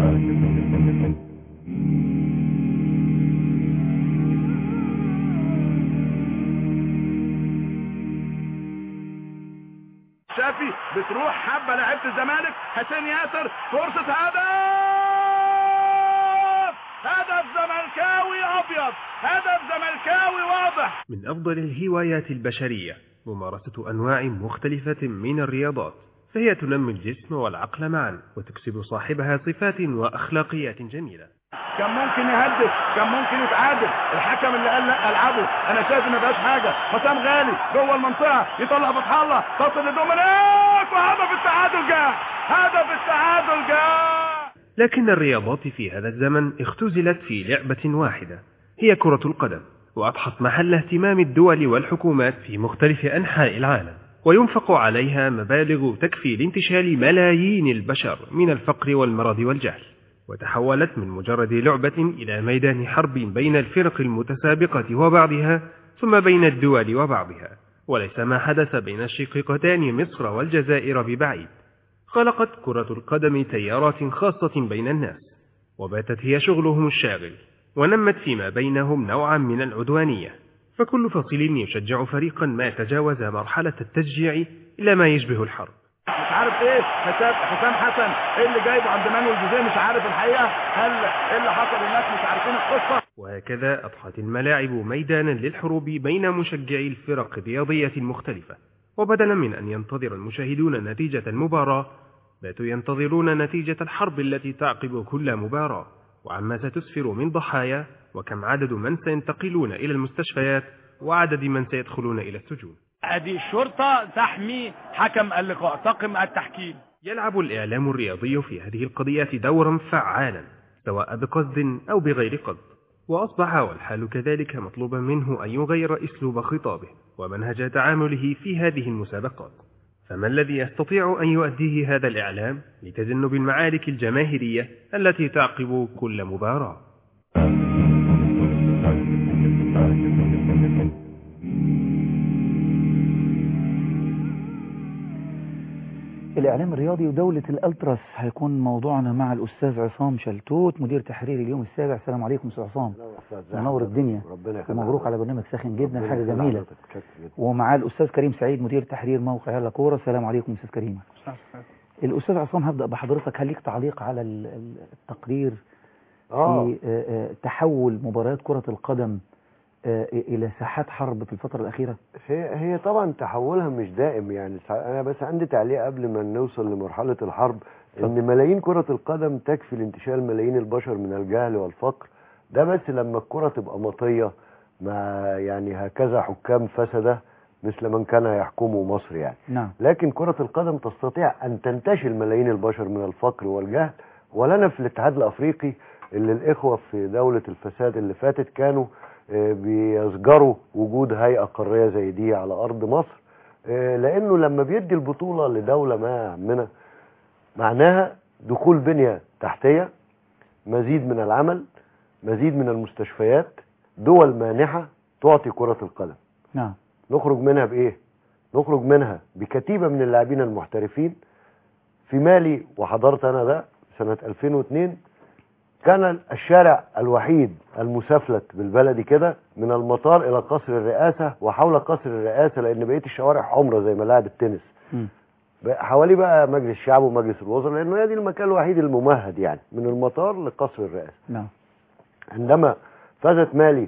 شافي بتروح حبة لعيبة الزمالك حسين ياسر فرصة هدف هدف زملكاوي أبيض هدف زملكاوي واضح من أفضل الهوايات البشرية ممارسة أنواع مختلفة من الرياضات فهي تنمي الجسم والعقل معا وتكسب صاحبها صفات وأخلاقيات جميلة كان ممكن يهدف كان ممكن يتعادل الحكم اللي قال لا العبه انا شايف ان ما فيهاش حاجه حسام غالي جوه المنطقه يطلع فتح الله تصل لدومينيك وهدف التعادل جاء هدف التعادل جاء لكن الرياضات في هذا الزمن اختزلت في لعبة واحدة هي كرة القدم وأضحت محل اهتمام الدول والحكومات في مختلف أنحاء العالم وينفق عليها مبالغ تكفي لانتشال ملايين البشر من الفقر والمرض والجهل وتحولت من مجرد لعبة إلى ميدان حرب بين الفرق المتسابقة وبعضها ثم بين الدول وبعضها وليس ما حدث بين الشقيقتان مصر والجزائر ببعيد خلقت كرة القدم تيارات خاصة بين الناس وباتت هي شغلهم الشاغل ونمت فيما بينهم نوعا من العدوانية فكل فصيل يشجع فريقا ما تجاوز مرحلة التشجيع إلى ما يشبه الحرب مش عارف ايه حسام حسام حسن ايه اللي جايبه عند مانويل جوزيه مش عارف الحقيقه هل ايه اللي حصل الناس مش عارفين القصه وهكذا أضحت الملاعب ميدانا للحروب بين مشجعي الفرق الرياضية المختلفة وبدلا من أن ينتظر المشاهدون نتيجة المباراة باتوا ينتظرون نتيجة الحرب التي تعقب كل مباراة وعما ستسفر من ضحايا وكم عدد من سينتقلون إلى المستشفيات وعدد من سيدخلون إلى السجون ادي الشرطة تحمي حكم اللقاء طاقم التحكيم يلعب الإعلام الرياضي في هذه القضية دورا فعالا سواء بقصد أو بغير قصد وأصبح والحال كذلك مطلوبا منه أن يغير أسلوب خطابه ومنهج تعامله في هذه المسابقات فما الذي يستطيع أن يؤديه هذا الإعلام لتجنب المعارك الجماهيرية التي تعقب كل مباراة الإعلام الرياضي ودولة الألتراس هيكون موضوعنا مع الأستاذ عصام شلتوت مدير تحرير اليوم السابع السلام عليكم أستاذ عصام منور الدنيا ربنا يخليك ومبروك على برنامج ساخن جدا ربنا حاجة يخلي جميلة حضرتك. شكرا جدا. ومعاه الأستاذ كريم سعيد مدير تحرير موقع يلا كورة السلام عليكم أستاذ كريم الأستاذ عصام هبدأ بحضرتك هل ليك تعليق على ال- ال- التقرير اه في آه، آه، تحول مباريات كرة القدم آه، إلى ساحات حرب في الفترة الأخيرة هي هي طبعا تحولها مش دائم يعني سع- انا بس عندي تعليق قبل ما نوصل لمرحله الحرب ان ملايين كره القدم تكفي لانتشال ملايين البشر من الجهل والفقر ده بس لما الكره تبقى مطيه مع يعني هكذا حكام فسده مثل من كان يحكم مصر يعني نعم لكن كرة القدم تستطيع أن تنتشل ملايين البشر من الفقر والجهل ولنا في الاتحاد الأفريقي اللي الإخوة في دولة الفساد اللي فاتت كانوا آه، بيزجروا وجود هيئة قارية زي دي على أرض مصر آه، لأنه لما بيدي البطولة لدولة ما يا عمنا معناها دخول بنية تحتية مزيد من العمل مزيد من المستشفيات دول مانحة تعطي كرة القدم نعم نخرج منها بايه نخرج منها بكتيبه من اللاعبين المحترفين في مالي وحضرت انا ده سنه 2002 كان الشارع الوحيد المسافلت بالبلدي كده من المطار الى قصر الرئاسه وحول قصر الرئاسه لان بقيه الشوارع حمراء زي ملاعب التنس مم. بقى حواليه بقى مجلس الشعب ومجلس الوزراء لانه هي دي المكان الوحيد الممهد يعني من المطار لقصر الرئاسه نعم عندما فازت مالي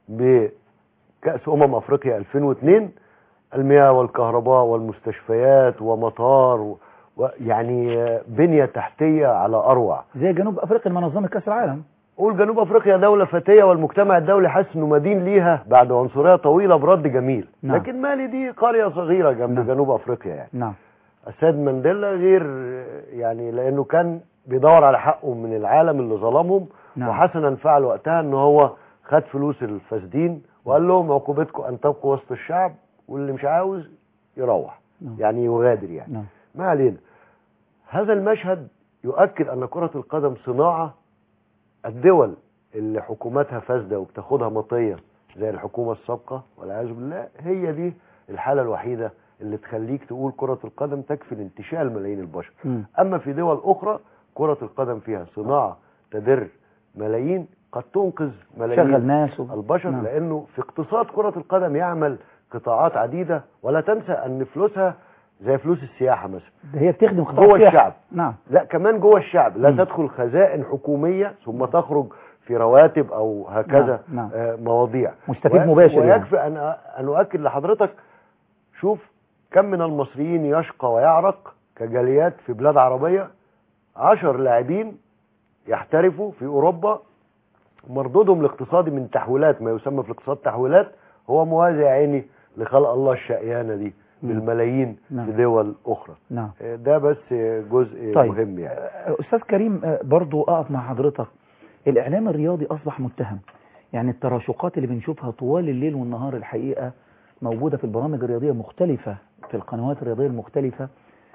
بكأس أمم أفريقيا 2002 المياه والكهرباء والمستشفيات ومطار و- ويعني بنية تحتية على أروع زي جنوب أفريقيا منظمة كأس العالم قول جنوب أفريقيا دولة فتية والمجتمع الدولي حاسس إنه مدين ليها بعد عنصرية طويلة برد جميل نعم. لكن مالي دي قرية صغيرة جنب نعم. جنوب أفريقيا يعني نعم السيد مانديلا غير يعني لانه كان بيدور على حقه من العالم اللي ظلمهم نعم. وحسنا فعل وقتها ان هو خد فلوس الفاسدين وقال لهم عقوبتكم ان تبقوا وسط الشعب واللي مش عاوز يروح نعم. يعني يغادر يعني نعم ما علينا هذا المشهد يؤكد ان كرة القدم صناعة الدول اللي حكوماتها فاسدة وبتاخدها مطية زي الحكومة السابقة والعياذ بالله هي دي الحالة الوحيدة اللي تخليك تقول كرة القدم تكفي لانتشال ملايين البشر مم. اما في دول اخرى كرة القدم فيها صناعة تدر ملايين قد تنقذ ملايين شغل ناس و... البشر نعم. لانه في اقتصاد كرة القدم يعمل قطاعات عديدة ولا تنسى ان فلوسها زي فلوس السياحة مثلا ده هي بتخدم قطاع جوه السياحة. الشعب. نعم لا كمان جوه الشعب لا مم. تدخل خزائن حكومية ثم تخرج في رواتب او هكذا نعم، نعم. آه، مواضيع مستفيد و- مباشر يعني. ويكفي ان ان اؤكد لحضرتك شوف كم من المصريين يشقى ويعرق كجاليات في بلاد عربية عشر لاعبين يحترفوا في اوروبا مردودهم الاقتصادي من تحويلات ما يسمى في الاقتصاد تحويلات هو موازي يا عيني لخلق الله الشقيانة دي مم. بالملايين نعم. في دول اخرى نعم آه، ده بس جزء طيب. مهم يعني آه، أستاذ كريم آه، برضو أقف مع حضرتك الإعلام الرياضي أصبح متهم يعني التراشقات اللي بنشوفها طوال الليل والنهار الحقيقة موجودة في البرامج الرياضية مختلفة في القنوات الرياضية المختلفة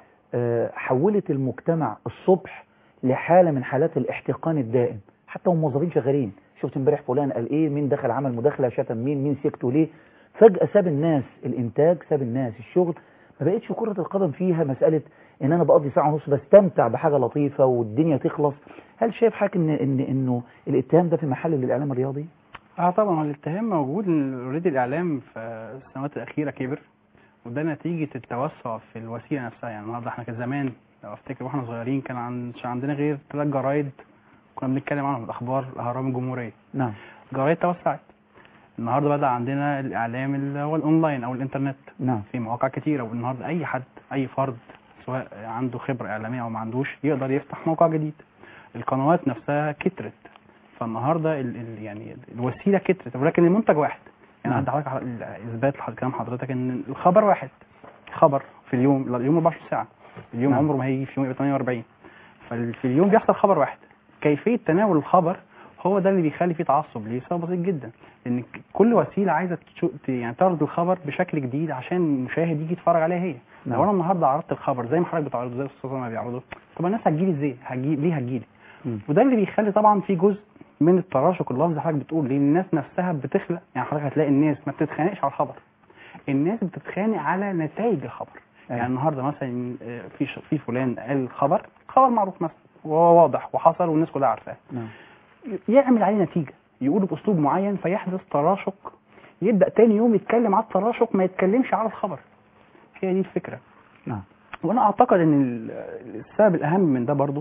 آه، حولت المجتمع الصبح لحالة من حالات الاحتقان الدائم حتى والموظفين شغالين شفت امبارح فلان قال ايه مين دخل عمل مداخلة شتم مين مين سكته ليه فجأة ساب الناس الانتاج ساب الناس الشغل ما بقتش كرة القدم فيها مسألة ان انا بقضي ساعة ونص بستمتع بحاجة لطيفة والدنيا تخلص هل شايف حضرتك ان ان انه الاتهام ده في محل للاعلام الرياضي؟ اه طبعا هو الاتهام موجود ان اوريدي الاعلام في السنوات الاخيره كبر وده نتيجه التوسع في الوسيله نفسها يعني النهارده احنا كان زمان لو افتكر واحنا صغيرين كان عن- مش عندنا غير ثلاث جرايد كنا بنتكلم عنهم الاخبار الاهرام الجمهوريه نعم جرايد توسعت النهارده بدا عندنا الاعلام اللي هو الاونلاين او الانترنت نعم في مواقع كتيره والنهارده اي حد اي فرد سواء عنده خبره اعلاميه او ما عندوش يقدر يفتح موقع جديد القنوات نفسها كترت فالنهارده ال ال يعني الوسيله كترت ولكن المنتج واحد يعني نعم. عندي حضرتك على- اثبات لحضرتك كلام حضرتك ان الخبر واحد خبر في اليوم لا، اليوم 24 ساعه اليوم نعم. عمره ما هيجي في يوم يبقى 48 ففي اليوم بيحصل خبر واحد كيفيه تناول الخبر هو ده اللي بيخلي فيه تعصب ليه سبب بسيط جدا ان ك- كل وسيله عايزه تشو- ت- يعني تعرض الخبر بشكل جديد عشان المشاهد يجي يتفرج عليها هي نعم. لو انا النهارده عرضت الخبر زي ما حضرتك بتعرضه زي الاستاذ ما بيعرضه طب الناس هتجيلي ازاي هتجي ليه هتجيلي مم. وده اللي بيخلي طبعا في جزء من التراشق اللفظي اللي حضرتك بتقول لان الناس نفسها بتخلق يعني حضرتك هتلاقي الناس ما بتتخانقش على الخبر الناس بتتخانق على نتائج الخبر أيوة. يعني النهارده مثلا آه، في ش- في فلان قال خبر خبر معروف مثلا وهو واضح وحصل والناس كلها عارفاه نعم يعمل عليه نتيجه يقوله باسلوب معين فيحدث تراشق يبدا تاني يوم يتكلم على التراشق ما يتكلمش على الخبر هي دي الفكره نعم وانا اعتقد ان ال- السبب الاهم من ده برضو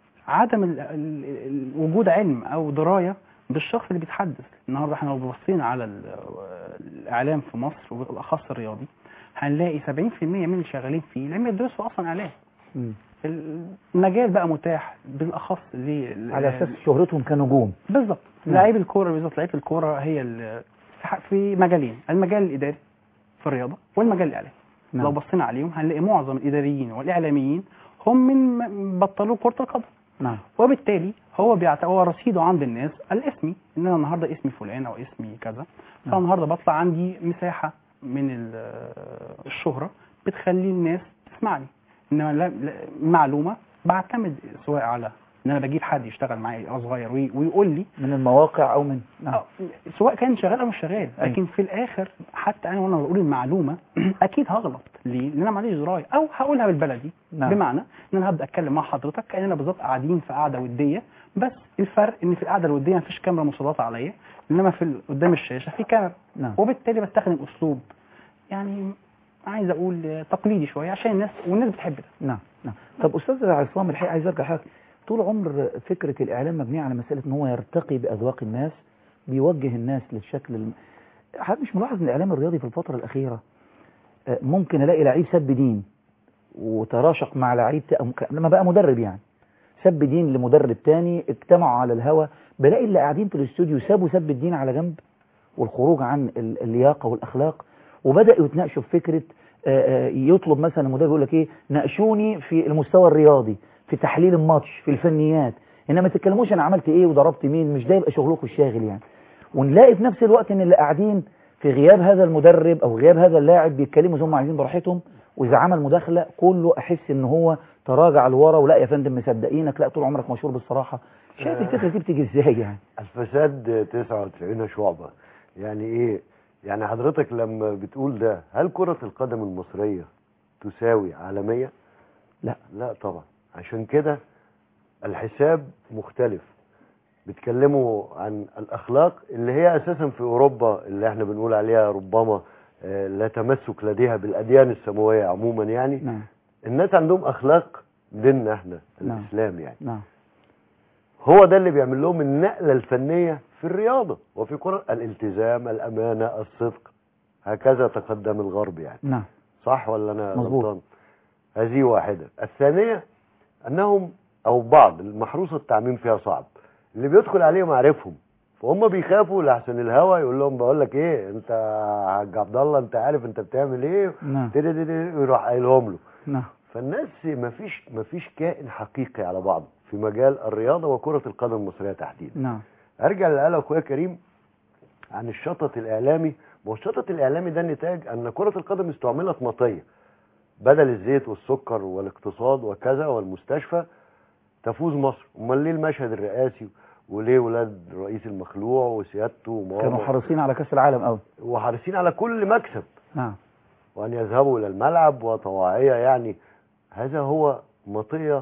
عدم ال- ال- ال- وجود علم او درايه بالشخص اللي بيتحدث النهارده احنا لو بصينا على ال- الاعلام في مصر وبالاخص الرياضي هنلاقي 70% من اللي شغالين فيه لم يدرسوا اصلا اعلام مم. المجال بقى متاح بالاخص ل على اساس شهرتهم كنجوم بالظبط نعم. لعيب الكوره بالظبط لعيبه الكوره هي ال- في ح- في مجالين المجال الاداري في الرياضه والمجال الاعلامي نعم. لو بصينا عليهم هنلاقي معظم الاداريين والاعلاميين هم من م- بطلوا كره القدم نعم وبالتالي هو بيعت... هو رصيده عند الناس الاسمي ان انا النهارده اسمي فلان او اسمي كذا نعم. فالنهارده بطلع عندي مساحه من ال- الشهره بتخلي الناس تسمعني انما لا... لا... معلومه بعتمد سواء على ان انا بجيب حد يشتغل معايا او صغير وي... ويقول لي من المواقع او من نعم آه، سواء كان شغال او مش شغال لكن في الاخر حتى انا وانا بقول المعلومه اكيد هغلط ليه؟ لان انا معليش درايه او هقولها بالبلدي نعم. بمعنى ان انا هبدا اتكلم مع حضرتك كاننا بالظبط قاعدين في قعده وديه بس الفرق ان في القعده الوديه مفيش كاميرا مسلطه عليا انما في ال- قدام الشاشه في كاميرا نعم وبالتالي بستخدم اسلوب يعني عايز اقول آه، تقليدي شويه عشان الناس والناس بتحب ده نعم نعم طب استاذ عصام الحقيقه عايز ارجع حضرتك طول عمر فكره الاعلام مبنيه على مساله ان هو يرتقي باذواق الناس بيوجه الناس للشكل الم... حضرتك مش ملاحظ ان الاعلام الرياضي في الفتره الاخيره آه، ممكن الاقي لعيب سب دين وتراشق مع لعيب ت- أم- لما بقى مدرب يعني سب دين لمدرب تاني اجتمعوا على الهوا بلاقي اللي قاعدين في الاستوديو سابوا سب الدين على جنب والخروج عن ال- اللياقه والاخلاق وبداوا يتناقشوا في فكره آه، آه، يطلب مثلا المدرب يقول لك ايه ناقشوني في المستوى الرياضي في تحليل الماتش في الفنيات انما ما تتكلموش انا عملت ايه وضربت مين مش ده يبقى شغلكم الشاغل يعني ونلاقي في نفس الوقت ان اللي قاعدين في غياب هذا المدرب او غياب هذا اللاعب بيتكلموا زي ما هم عايزين براحتهم واذا عمل مداخله كله احس ان هو تراجع لورا ولا يا فندم مصدقينك لا طول عمرك مشهور بالصراحه شايف الفكره دي بتيجي ازاي يعني الفساد 99 شعبة يعني ايه يعني حضرتك لما بتقول ده هل كرة القدم المصرية تساوي عالمية لا. لا طبعا عشان كده الحساب مختلف بيتكلموا عن الاخلاق اللي هي اساسا في اوروبا اللي احنا بنقول عليها ربما آه، لا تمسك لديها بالاديان السماويه عموما يعني نعم الناس عندهم اخلاق ديننا احنا نعم. الاسلام يعني نعم هو ده اللي بيعمل لهم النقله الفنيه في الرياضه وفي كره الالتزام الامانه الصدق هكذا تقدم الغرب يعني نعم صح ولا انا مظبوط. غلطان هذه واحده الثانيه انهم او بعض المحروسه التعميم فيها صعب اللي بيدخل عليهم عارفهم فهم بيخافوا لحسن الهوى يقول لهم بقول لك ايه انت يا حاج عبد الله انت عارف انت بتعمل ايه نعم تدي- تدي- ويروح قايلهم له نعم فالناس مفيش مفيش كائن حقيقي على بعضه في مجال الرياضه وكره القدم المصريه تحديدا نعم ارجع اللي قاله اخويا كريم عن الشطط الاعلامي ما هو الشطط الاعلامي ده نتاج ان كره القدم استعملت مطيه بدل الزيت والسكر والاقتصاد وكذا والمستشفى تفوز مصر امال ليه المشهد الرئاسي وليه ولاد الرئيس المخلوع وسيادته وماما كانوا حريصين على كاس العالم قوي وحريصين على كل مكسب نعم وأن يذهبوا إلى الملعب وطواعية يعني هذا هو مطية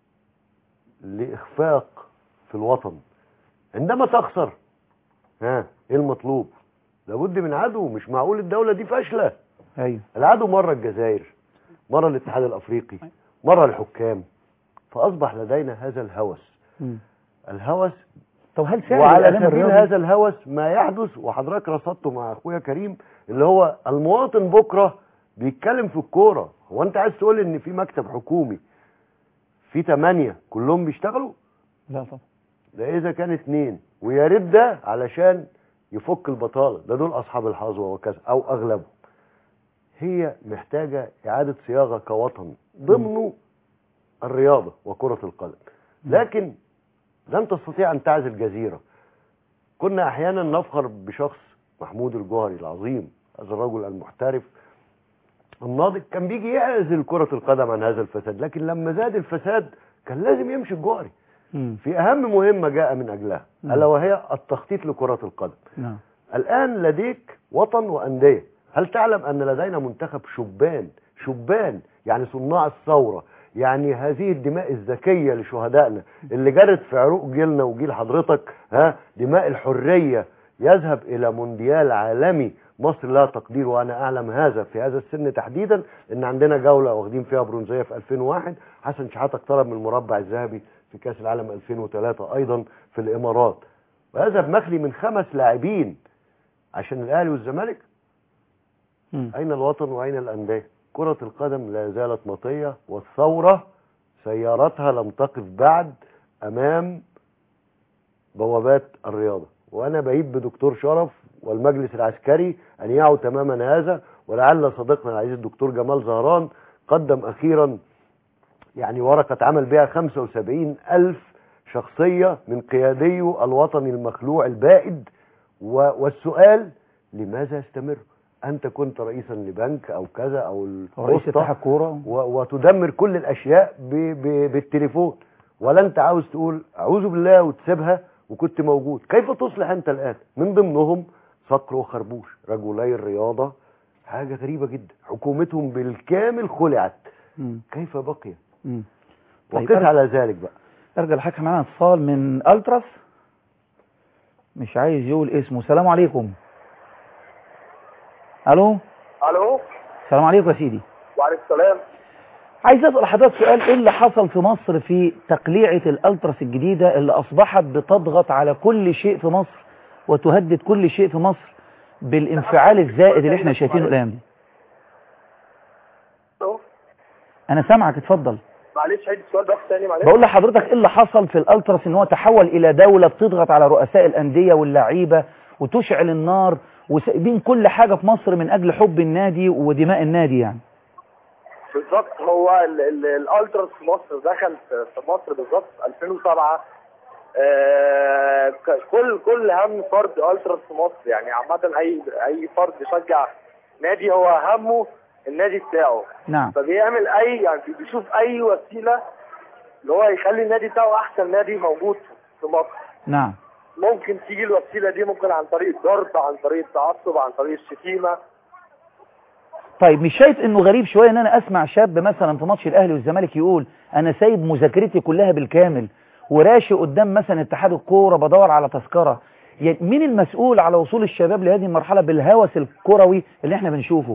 لإخفاق في الوطن عندما تخسر ها إيه المطلوب لابد من عدو مش معقول الدولة دي فاشلة ايوه العدو مرة الجزائر مرة الاتحاد الأفريقي مرة الحكام فأصبح لدينا هذا الهوس مم. الهوس طب هل ساعد وعلى الاعلام سبيل الرياضي هذا الهوس ما يحدث وحضرتك رصدته مع اخويا كريم اللي هو المواطن بكره بيتكلم في الكوره هو انت عايز تقول ان في مكتب حكومي في ثمانية كلهم بيشتغلوا لا طبعا ده اذا كان اتنين ويا ريت ده علشان يفك البطاله ده دول اصحاب الحظوه وكذا او اغلبهم هي محتاجه اعاده صياغه كوطن ضمن الرياضه وكره القدم لكن لن تستطيع ان تعزل جزيره كنا احيانا نفخر بشخص محمود الجوهري العظيم هذا الرجل المحترف الناضج كان بيجي يعزل كره القدم عن هذا الفساد لكن لما زاد الفساد كان لازم يمشي الجوهري مم. في أهم مهمة جاء من أجلها نعم. ألا وهي التخطيط لكرة القدم نعم الآن لديك وطن وأندية هل تعلم أن لدينا منتخب شبان شبان يعني صناع الثورة يعني هذه الدماء الذكية لشهدائنا اللي جرت في عروق جيلنا وجيل حضرتك ها دماء الحرية يذهب إلى مونديال عالمي مصر لها تقدير وأنا أعلم هذا في هذا السن تحديدا إن عندنا جولة واخدين فيها برونزية في 2001 حسن شحاتة اقترب من المربع الذهبي في كأس العالم 2003 أيضا في الإمارات وهذا بمخلي من خمس لاعبين عشان الأهلي والزمالك مم. أين الوطن وأين الأندية كرة القدم لا زالت مطية والثورة سيارتها لم تقف بعد أمام بوابات الرياضة وأنا بعيد بدكتور شرف والمجلس العسكري أن يعوا تماما هذا ولعل صديقنا العزيز الدكتور جمال زهران قدم أخيرا يعني ورقة عمل بها 75 ألف شخصية من قياديه الوطني المخلوع البائد و- والسؤال لماذا يستمر أنت كنت رئيسا لبنك أو كذا أو رئيس الوسطى اتحاد كوره و- وتدمر كل الاشياء ب ب بالتليفون ولا انت عاوز تقول اعوذ بالله وتسيبها وكنت موجود كيف تصلح انت الان من ضمنهم صقر وخربوش رجلي الرياضه حاجه غريبه جدا حكومتهم بالكامل خلعت مم. كيف بقي مم. طيب وقف أرجع- على ذلك بقى ارجع الحكم معانا اتصال من التراس مش عايز يقول اسمه السلام عليكم الو الو السلام عليكم يا سيدي وعليكم السلام عايز اسال حضرتك سؤال ايه اللي حصل في مصر في تقليعه الالتراس الجديده اللي اصبحت بتضغط على كل شيء في مصر وتهدد كل شيء في مصر بالانفعال الزائد اللي احنا شايفينه الايام دي ألو؟ انا سامعك اتفضل معلش عيد السؤال بس تاني معلش بقول لحضرتك ايه اللي حصل في الالتراس ان هو تحول الى دولة بتضغط على رؤساء الاندية واللعيبة وتشعل النار وسايبين كل حاجة في مصر من اجل حب النادي ودماء النادي يعني بالظبط هو ال- ال- الالتراس في مصر دخل في في مصر بالظبط في 2007 آه، ك- كل كل هم فرد التراس في مصر يعني عامة اي اي فرد يشجع نادي هو همه النادي بتاعه نعم فبيعمل اي يعني بيشوف اي وسيلة اللي هو يخلي النادي بتاعه احسن نادي موجود في مصر نعم ممكن تيجي الوسيلة دي ممكن عن طريق الضرب عن طريق التعصب عن طريق الشتيمة طيب مش شايف انه غريب شويه ان انا اسمع شاب مثلا في ماتش الاهلي والزمالك يقول انا سايب مذاكرتي كلها بالكامل وراشي قدام مثلا اتحاد الكوره بدور على تذكره يعني مين المسؤول على وصول الشباب لهذه المرحله بالهوس الكروي اللي احنا بنشوفه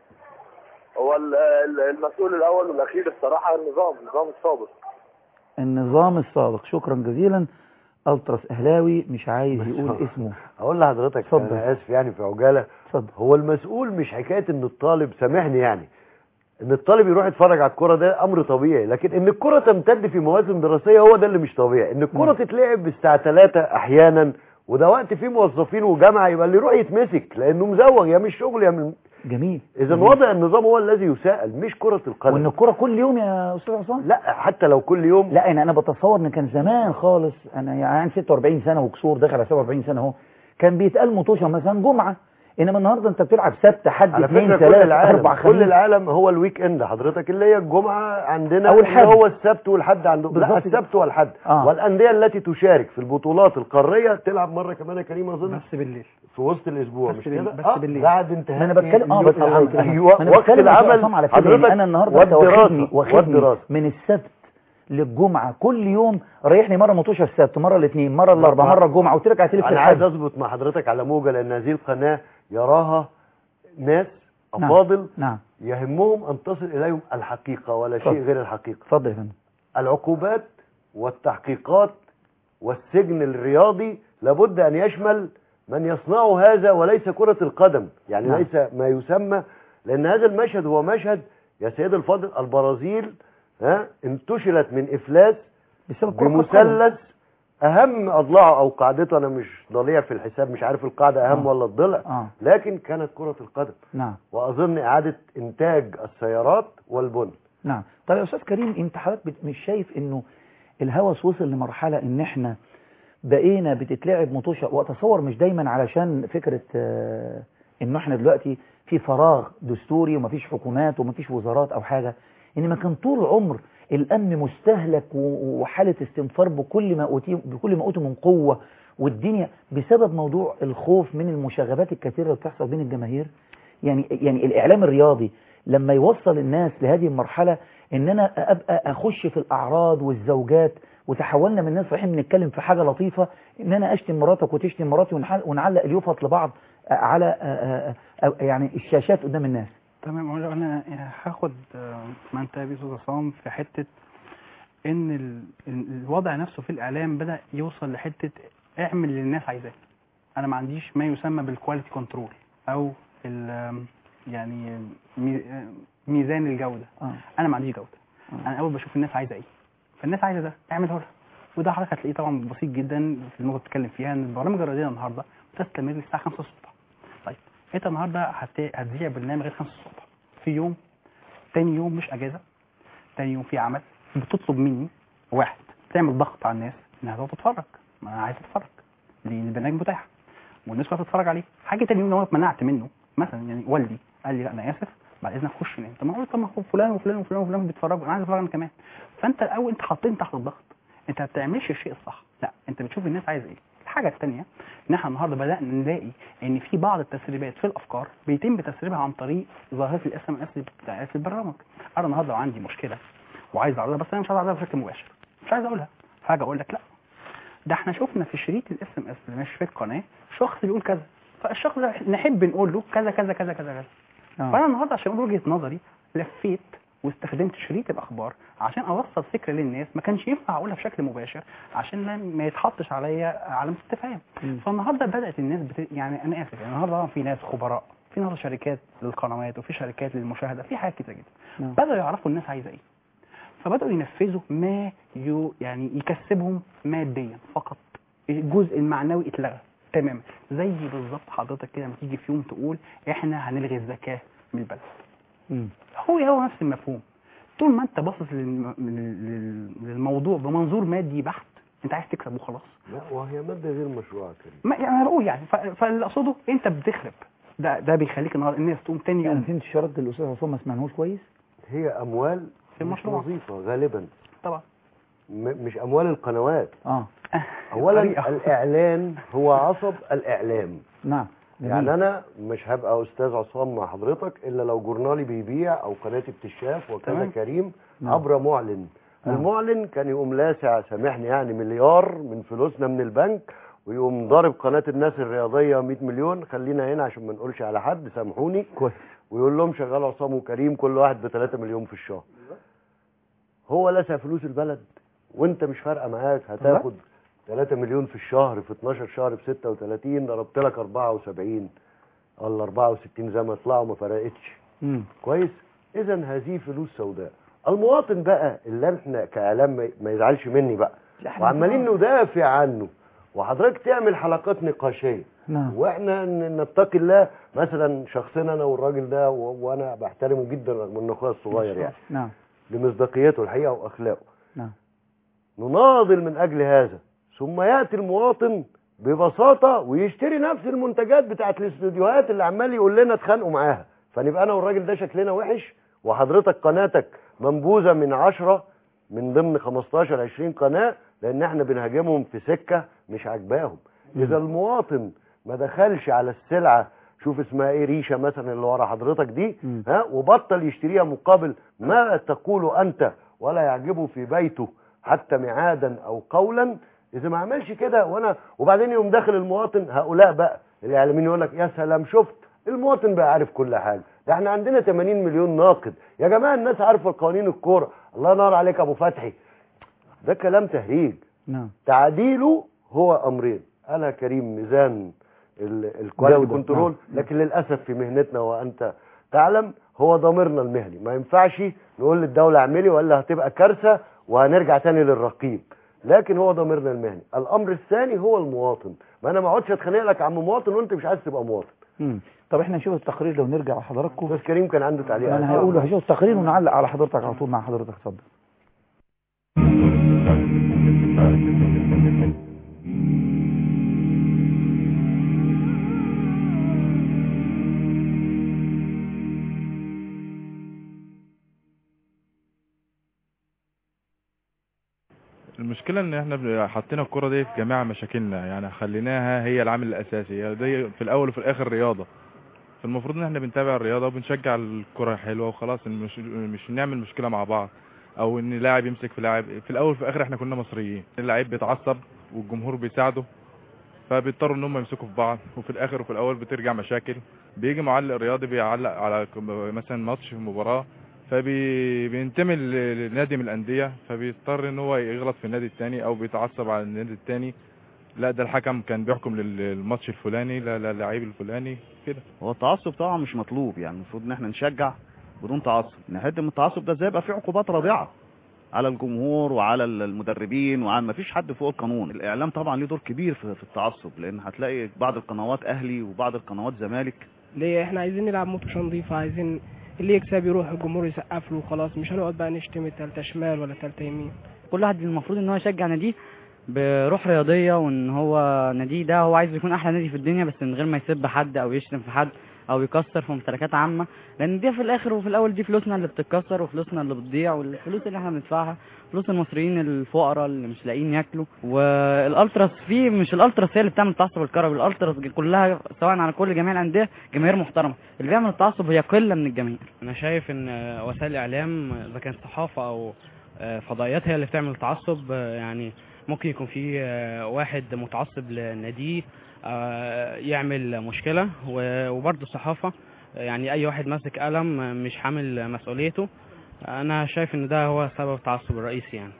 هو ال- ال- المسؤول الاول والاخير الصراحه النظام النظام السابق النظام السابق شكرا جزيلا التراس اهلاوي مش عايز يقول اسمه اقول لحضرتك اتفضل. انا اسف يعني في عجاله اتفضل هو المسؤول مش حكايه ان الطالب سامحني يعني ان الطالب يروح يتفرج على الكوره ده امر طبيعي لكن ان الكوره تمتد في مواسم دراسيه هو ده اللي مش طبيعي ان الكوره مم. تتلعب الساعه 3 احيانا وده وقت فيه موظفين وجامعه يبقى اللي يروح يتمسك لانه مزوغ يا مش شغل يا من جميل اذا جميل. وضع النظام هو الذي يساءل مش كره القدم وان الكوره كل يوم يا استاذ عصام لا حتى لو كل يوم لا انا انا بتصور ان كان زمان خالص انا يعني 46 سنه وكسور داخل على 47 سنه اهو كان بيتقال مطوشه مثلا جمعه انما النهارده انت بتلعب سبت حد على اثنين فكره كل ثلاثه العالم اربع كل خميس العالم هو الويك اند حضرتك اللي هي الجمعه عندنا أو اللي الحد. هو السبت والحد عندهم لا بالظبط كده. السبت والحد آه. والانديه التي تشارك في البطولات القاريه تلعب مره كمان يا كريم اظن بس بالليل في وسط الاسبوع بس مش بالليل- كده بس آه، بالليل. بعد انتهاء ما انا بتكلم اه بس اليوم- الله يكرمك. ايوه ما أنا وقت بتكلم يا أستاذ العمل عصام على فكره حضرتك يعني انا النهارده انت واخدني والدراسه واخدني والدراسه من السبت للجمعه كل يوم ريحني مره مطوشه السبت مره الاثنين مره الاربعاء مره الجمعه قلت لك هتلف انا عايز الحد اظبط مع حضرتك على موجه لان هذه القناه يراها ناس نعم. افاضل نعم يهمهم ان تصل اليهم الحقيقه ولا شيء اتفضل. غير الحقيقه اتفضل يا فندم العقوبات والتحقيقات والسجن الرياضي لابد أن يشمل من يصنع هذا وليس كرة القدم يعني نعم. ليس ما يسمى لأن هذا المشهد هو مشهد يا سيد الفاضل البرازيل ها انتشلت من إفلاس بسبب كرة القدم. بمثلث أهم أضلاعه أو قاعدته أنا مش ضليع في الحساب مش عارف القاعدة أهم آه. ولا الضلع اه لكن كانت كرة القدم نعم وأظن إعادة إنتاج السيارات والبن نعم طيب يا استاذ كريم انت حضرتك بت- مش شايف انه الهوس وصل لمرحله ان احنا بقينا بتتلعب مطوشه واتصور مش دايما علشان فكره آه، انه احنا دلوقتي في فراغ دستوري ومفيش حكومات ومفيش وزارات او حاجه انما كان طول العمر الامن مستهلك و- وحاله استنفار بكل ما اوتي بكل ما اوتي من قوه والدنيا بسبب موضوع الخوف من المشاغبات الكثيره اللي بتحصل بين الجماهير يعني يعني الاعلام الرياضي لما يوصل الناس لهذه المرحله ان انا ابقى اخش في الاعراض والزوجات وتحولنا من ناس رايحين بنتكلم في حاجه لطيفه ان انا اشتم مراتك وتشتم مراتي ونح- ونعلق اليوفط لبعض على آه، آه، آه، يعني الشاشات قدام الناس تمام أقول- انا هاخد آه، ما انت بيه استاذ عصام في حته ان ال- ال- الوضع نفسه في الاعلام بدا يوصل لحته اعمل اللي الناس عايزاه انا ما عنديش ما يسمى بالكواليتي كنترول او ال- يعني مي- ميزان الجوده اه انا ما عنديش جوده آه. انا اول بشوف الناس عايزه ايه فالناس عايزه ده اعمله لها وده حضرتك هتلاقيه طبعا بسيط جدا في النقطه بتتكلم فيها ان البرامج الرياضيه النهارده بتستمر للساعه 5 الصبح طيب انت النهارده هت- هتذيع برنامج لغايه 5 الصبح في يوم تاني يوم مش اجازه تاني يوم في عمل بتطلب مني واحد تعمل ضغط على الناس انها تقعد تتفرج ما انا عايز اتفرج لان البرنامج متاح والناس كلها بتتفرج عليه حاجه تاني يوم لو انا اتمنعت منه مثلا يعني والدي قال لي لا انا اسف بعد اذنك خش نام طب ما هو طب ما هو فلان وفلان وفلان وفلان بيتفرجوا انا عايز اتفرج انا كمان فانت الاول انت حاطين تحت الضغط انت ما بتعملش الشيء الصح لا انت بتشوف الناس عايزه ايه الحاجه الثانيه ان احنا النهارده بدانا نلاقي ان في بعض التسريبات في الافكار بيتم تسريبها عن طريق ظاهره الاس ام اس بتاعت البرامج انا النهارده لو عندي مشكله وعايز اعرضها بس انا مش عايز اعرضها بشكل مباشر مش عايز اقولها فاجي اقول لك لا ده احنا شفنا في شريط الاس ام اس اللي ماشي في القناه شخص بيقول كذا فالشخص ده نحب نقول له كذا كذا كذا كذا كذا فانا النهارده عشان اقول وجهه نظري لفيت واستخدمت شريط الاخبار عشان اوصل فكره للناس ما كانش ينفع اقولها بشكل مباشر عشان ما- ما يتحطش عليا علامه استفهام مم. فالنهارده بدات الناس بت... يعني انا اسف يعني النهارده في ناس خبراء في النهارده شركات للقنوات وفي شركات للمشاهده في حاجات كتير جدا نعم. بداوا يعرفوا الناس عايزه ايه فبداوا ينفذوا ما يو يعني يكسبهم ماديا فقط الجزء المعنوي اتلغى تماما زي بالظبط حضرتك كده لما تيجي في يوم تقول احنا هنلغي الزكاه من البلد مم. هو هو نفس المفهوم طول ما انت باصص للم- لل- للموضوع بمنظور مادي بحت انت عايز تكسب وخلاص لا وهي مادة غير مشروعة كريم ما يعني انا بقول يعني ف- فاللي اقصده انت بتخرب ده ده بيخليك النهارده الناس تقوم تاني انا يوم فهمت الشرط الاستاذ عصام ما سمعناهوش كويس هي أموال في مش المشروع. وظيفة غالبا طبعا م- مش أموال القنوات اه أولا طريقة. الإعلان هو عصب الإعلام نعم جميل. يعني انا مش هبقى استاذ عصام مع حضرتك الا لو جورنالي بيبيع او قناتي بتشاف وكذا تمام. كريم نعم. عبر معلن نعم. المعلن كان يقوم لاسع سامحني يعني مليار من فلوسنا من البنك ويقوم ضارب قناه الناس الرياضيه 100 مليون خلينا هنا عشان ما نقولش على حد سامحوني كويس ويقول لهم شغال عصام وكريم كل واحد ب 3 مليون في الشهر هو لسع فلوس البلد وانت مش فارقه معاك هتاخد 3 مليون في الشهر في 12 شهر ب 36 ضربت لك 74 ولا 64 زي ما طلعوا ما فرقتش مم. كويس اذا هذه فلوس سوداء المواطن بقى اللي احنا كاعلام ما- ما يزعلش مني بقى لا، إحنا وعمالين طبعاً. ندافع عنه وحضرتك تعمل حلقات نقاشيه نعم واحنا ن- نتقي الله مثلا شخصنا انا والراجل ده و- وانا بحترمه جدا رغم انه اخويا الصغير يعني نعم لمصداقيته الحقيقه واخلاقه نعم نناضل من اجل هذا ثم ياتي المواطن ببساطه ويشتري نفس المنتجات بتاعت الاستوديوهات اللي عمال يقول لنا اتخانقوا معاها فنبقى انا والراجل ده شكلنا وحش وحضرتك قناتك منبوذه من عشرة من ضمن 15 20 قناه لان احنا بنهاجمهم في سكه مش عاجباهم اذا المواطن ما دخلش على السلعه شوف اسمها ايه ريشه مثلا اللي ورا حضرتك دي مم. ها وبطل يشتريها مقابل ما تقول انت ولا يعجبه في بيته حتى معادا او قولا اذا ما عملش كده وانا وبعدين يقوم داخل المواطن هؤلاء بقى الاعلاميين يقول لك يا سلام شفت المواطن بقى عارف كل حاجه ده احنا عندنا 80 مليون ناقد يا جماعه الناس عارفه قوانين الكوره الله ينور عليك ابو فتحي ده كلام تهريج نعم تعديله هو امرين انا كريم ميزان الكواليتي جودة، كنترول نعم. لكن للاسف في مهنتنا وانت تعلم هو ضميرنا المهني ما ينفعش نقول للدوله اعملي ولا هتبقى كارثه وهنرجع تاني للرقيب لكن هو ضميرنا المهني الامر الثاني هو المواطن ما انا ما اقعدش اتخانق لك عم مواطن وانت مش عايز تبقى مواطن مم. طب احنا نشوف التقرير لو نرجع لحضراتكم استاذ كريم كان عنده تعليق انا هقوله هشوف التقرير ونعلق على حضرتك على طول مع حضرتك اتفضل المشكلة ان احنا بن- حطينا الكرة دي في جميع مشاكلنا يعني خليناها هي العامل الاساسي هي دي في الاول وفي الاخر رياضة فالمفروض ان احنا بنتابع الرياضة وبنشجع الكرة الحلوة وخلاص إن مش مش نعمل مشكلة مع بعض او ان لاعب يمسك في لاعب في الاول وفي الاخر احنا كنا مصريين اللاعب بيتعصب والجمهور بيساعده فبيضطروا ان هم يمسكوا في بعض وفي الاخر وفي الاول بترجع مشاكل بيجي معلق رياضي بيعلق على ك- مثلا ماتش في مباراة فبينتمي لنادي من الانديه فبيضطر ان هو يغلط في النادي التاني او بيتعصب على النادي التاني لا ده الحكم كان بيحكم لل- للماتش الفلاني لا لا اللعيب الفلاني كده هو التعصب طبعا مش مطلوب يعني المفروض ان احنا نشجع بدون تعصب نحد من التعصب ده ازاي يبقى في عقوبات رادعه على الجمهور وعلى المدربين وعلى ما فيش حد فوق القانون الاعلام طبعا ليه دور كبير في في التعصب لان هتلاقي بعض القنوات اهلي وبعض القنوات زمالك ليه احنا عايزين نلعب مطوشه نظيفه عايزين اللي يكسب يروح الجمهور يسقف له وخلاص مش هنقعد بقى نشتم التالتة شمال ولا التالتة يمين كل واحد المفروض ان هو يشجع ناديه بروح رياضيه وان هو ناديه ده هو عايز يكون احلى نادي في الدنيا بس من غير ما يسب حد او يشتم في حد او يكسر في ممتلكات عامه لان دي في الاخر وفي الاول دي فلوسنا اللي بتتكسر وفلوسنا اللي بتضيع والفلوس اللي احنا بندفعها فلوس المصريين الفقراء اللي مش لاقيين ياكلوا والالتراس فيه مش الالتراس هي اللي بتعمل التعصب الكروي الالتراس كلها سواء على كل جميع الانديه جماهير محترمه اللي بيعمل التعصب هي قله من الجماهير انا شايف ان وسائل الاعلام اذا كانت صحافه او فضائيات هي اللي بتعمل تعصب يعني ممكن يكون في واحد متعصب لناديه يعمل مشكله وبرضه الصحافه يعني اي واحد ماسك قلم مش حامل مسؤوليته انا شايف ان ده هو سبب التعصب الرئيسي يعني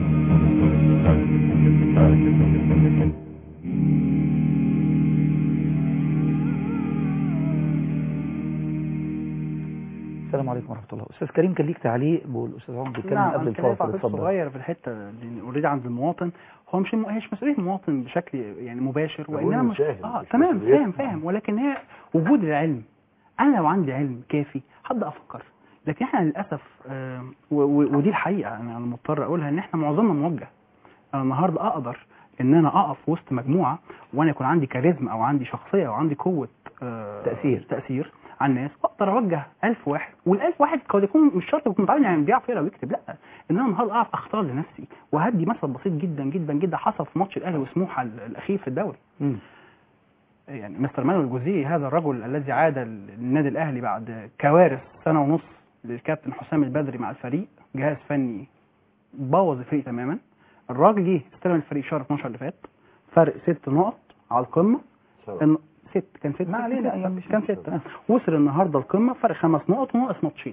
السلام عليكم ورحمه الله استاذ كريم كان ليك تعليق بقول الاستاذ عمر بيتكلم نعم قبل أنا كان ليا الفاصل تعقيب اتفضل صغير في الحته اللي اوريدي عند المواطن هو مش مش مسؤوليه المواطن بشكل يعني مباشر بقول وانما مش مشاهد، اه مش تمام مسؤوليته. فاهم فاهم ولكن هي وجود العلم انا لو عندي علم كافي هبدا افكر لكن احنا للاسف آه و- و- ودي الحقيقه انا أنا مضطر اقولها ان احنا معظمنا موجه انا النهارده اقدر ان انا اقف وسط مجموعه وانا يكون عندي كاريزما او عندي شخصيه او عندي قوه آه تأثير. تاثير على الناس اقدر اوجه 1000 واحد وال1000 واحد قد يكون مش شرط يكون متعلم يعني بيعرف يقرا ويكتب لا ان انا النهارده اعرف اختار لنفسي وهدي مثل بسيط جدا جدا جدا حصل في ماتش الاهلي وسموحه ال- الاخير في الدوري مم. يعني مستر مانويل جوزيه هذا الرجل الذي عاد النادي الاهلي بعد كوارث سنه ونص للكابتن حسام البدري مع الفريق جهاز فني بوظ الفريق تماما الراجل جه استلم الفريق شهر 12 اللي فات فرق ست نقط على القمه إن ست كان ست ما علينا، أيام مش كان ست آه. وصل النهارده القمه فرق خمس نقط وناقص ماتشين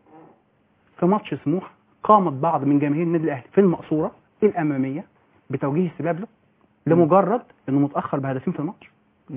في ماتش سموحه قامت بعض من جماهير النادي الاهلي في المقصوره الاماميه بتوجيه السباب له لمجرد انه متاخر بهدفين في الماتش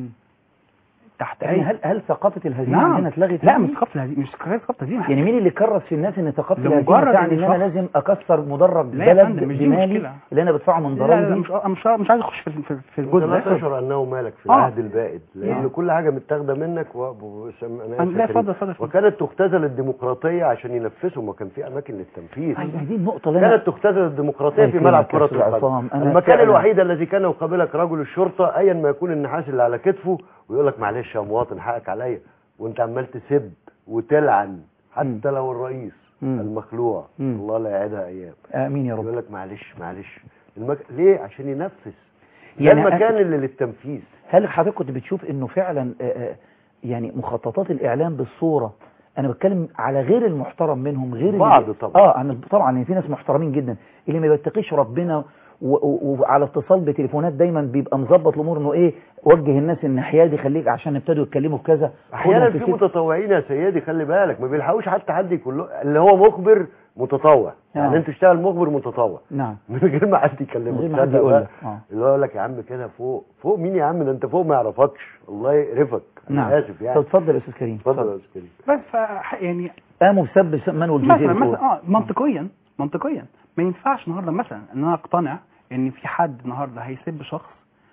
تحت يعني اي هل هل ثقافه الهزيمه نعم. عندنا اتلغت لا يعني؟ مش ثقافه الهزيمه مش ثقافه الهزيمه يعني مين اللي كرس في الناس ان ثقافه لمجرد الهزيمه تعني إن ان انا شخص- لازم اكسر مدرج لا يا بلد فندم، مش دي بمالي مشكلة. اللي انا بدفعه من لا لا لا ضرايبي مش مش مش عايز اخش في في, في انت الجزء لا ده تشعر انه مالك في آه. العهد البائد لان آه. كل حاجه متاخده منك و... ب- سم- أنا أنا- آسف لا، يا اتفضل، كريم. اتفضل، اتفضل. وكانت تختزل الديمقراطيه عشان ينفذوا ما كان في اماكن للتنفيذ ايوه دي النقطه اللي انا كانت تختزل الديمقراطيه الله في ملعب يكرمك يا كره أستاذ القدم عصام. أنا المكان فعلاً- الوحيد الذي كان يقابلك رجل الشرطه ايا ما يكون النحاس اللي على كتفه ويقول لك معلش يا مواطن حقك عليا وانت عمال تسب وتلعن حتى لو الرئيس مم. المخلوع مم. الله لا يعيدها ايام امين يا رب يقول لك معلش معلش المك... ليه عشان ينفذ يعني ده المكان أنا- اللي للتنفيذ هل حضرتك كنت بتشوف انه فعلا آه، آه، يعني مخططات الاعلام بالصوره انا بتكلم على غير المحترم منهم غير اللي- بعض طبعا. اه انا طبعا يعني في ناس محترمين جدا اللي ما بيتقيش ربنا و- و- وعلى اتصال بتليفونات دايما بيبقى مظبط الامور انه ايه وجه الناس الناحيه دي خليك عشان ابتدوا يتكلموا بكذا احيانا خدهم في سكة. متطوعين يا سيدي خلي بالك ما بيلحقوش حتى حد يكون له اللي هو مخبر متطوع يعني آه. انت تشتغل مخبر متطوع نعم من غير ما حد يكلمك من غير ما حد تصدق يقول بقى؟ لك اه اللي هو يقول لك يا عم كده فوق فوق مين يا عم ده انت فوق ما يعرفكش الله يقرفك نعم انا اسف طب يعني اتفضل يا استاذ كريم اتفضل يا استاذ كريم بس ف يعني قاموا بسب مانويل مثلا جوزيه مثلا اه منطقيا منطقيا ما ينفعش النهارده مثلا ان انا اقتنع ان في حد النهارده هيسب شخص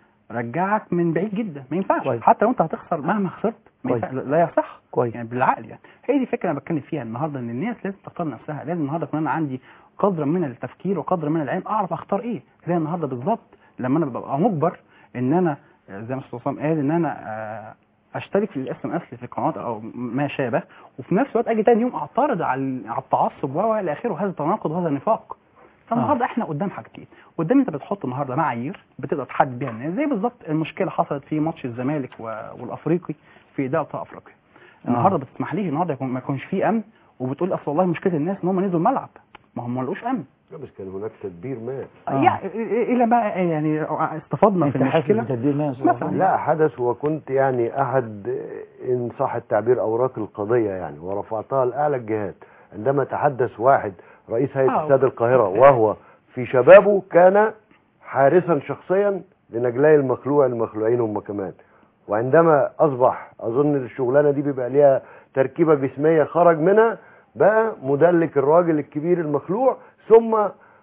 رجعك من بعيد جدا ما ينفعش كويس. حتى لو انت هتخسر مهما خسرت ما كويس. ينفع لا يصح كويس يعني بالعقل يعني هي دي الفكره انا بتكلم فيها النهارده ان الناس لازم تختار نفسها لازم النهارده يكون انا عندي قدر من التفكير وقدر من العلم اعرف اختار ايه زي النهارده بالظبط لما انا ببقى مجبر ان انا آه، زي ما استاذ عصام قال ان انا آه، اشترك في الاس ام اس في القنوات او ما شابه وفي نفس الوقت اجي تاني يوم اعترض على على التعصب و الى اخره هذا تناقض وهذا نفاق فالنهارده احنا قدام حاجتين قدام انت بتحط النهارده معايير بتقدر تحدد بيها الناس زي بالظبط المشكله حصلت في ماتش الزمالك و- والافريقي في اداء بتاع افريقيا النهارده بتسمح ليه النهارده يكون ما يكونش فيه امن وبتقول اصل والله مشكله الناس ان هم نزلوا الملعب ما هم ما لقوش امن لا بس كان هناك تدبير ما يعني الى ما يعني استفدنا في انت حاسس المشكله بتدبير ما يا أستاذ مثلا عصام؟ لا حدث وكنت يعني احد ان صح التعبير اوراق القضيه يعني ورفعتها لاعلى الجهات عندما تحدث واحد رئيس هيئه آه. استاد القاهره وهو في شبابه كان حارسا شخصيا لنجلاي المخلوع المخلوعين هم كمان وعندما اصبح اظن الشغلانه دي بيبقى ليها تركيبه جسميه خرج منها بقى مدلك الراجل الكبير المخلوع ثم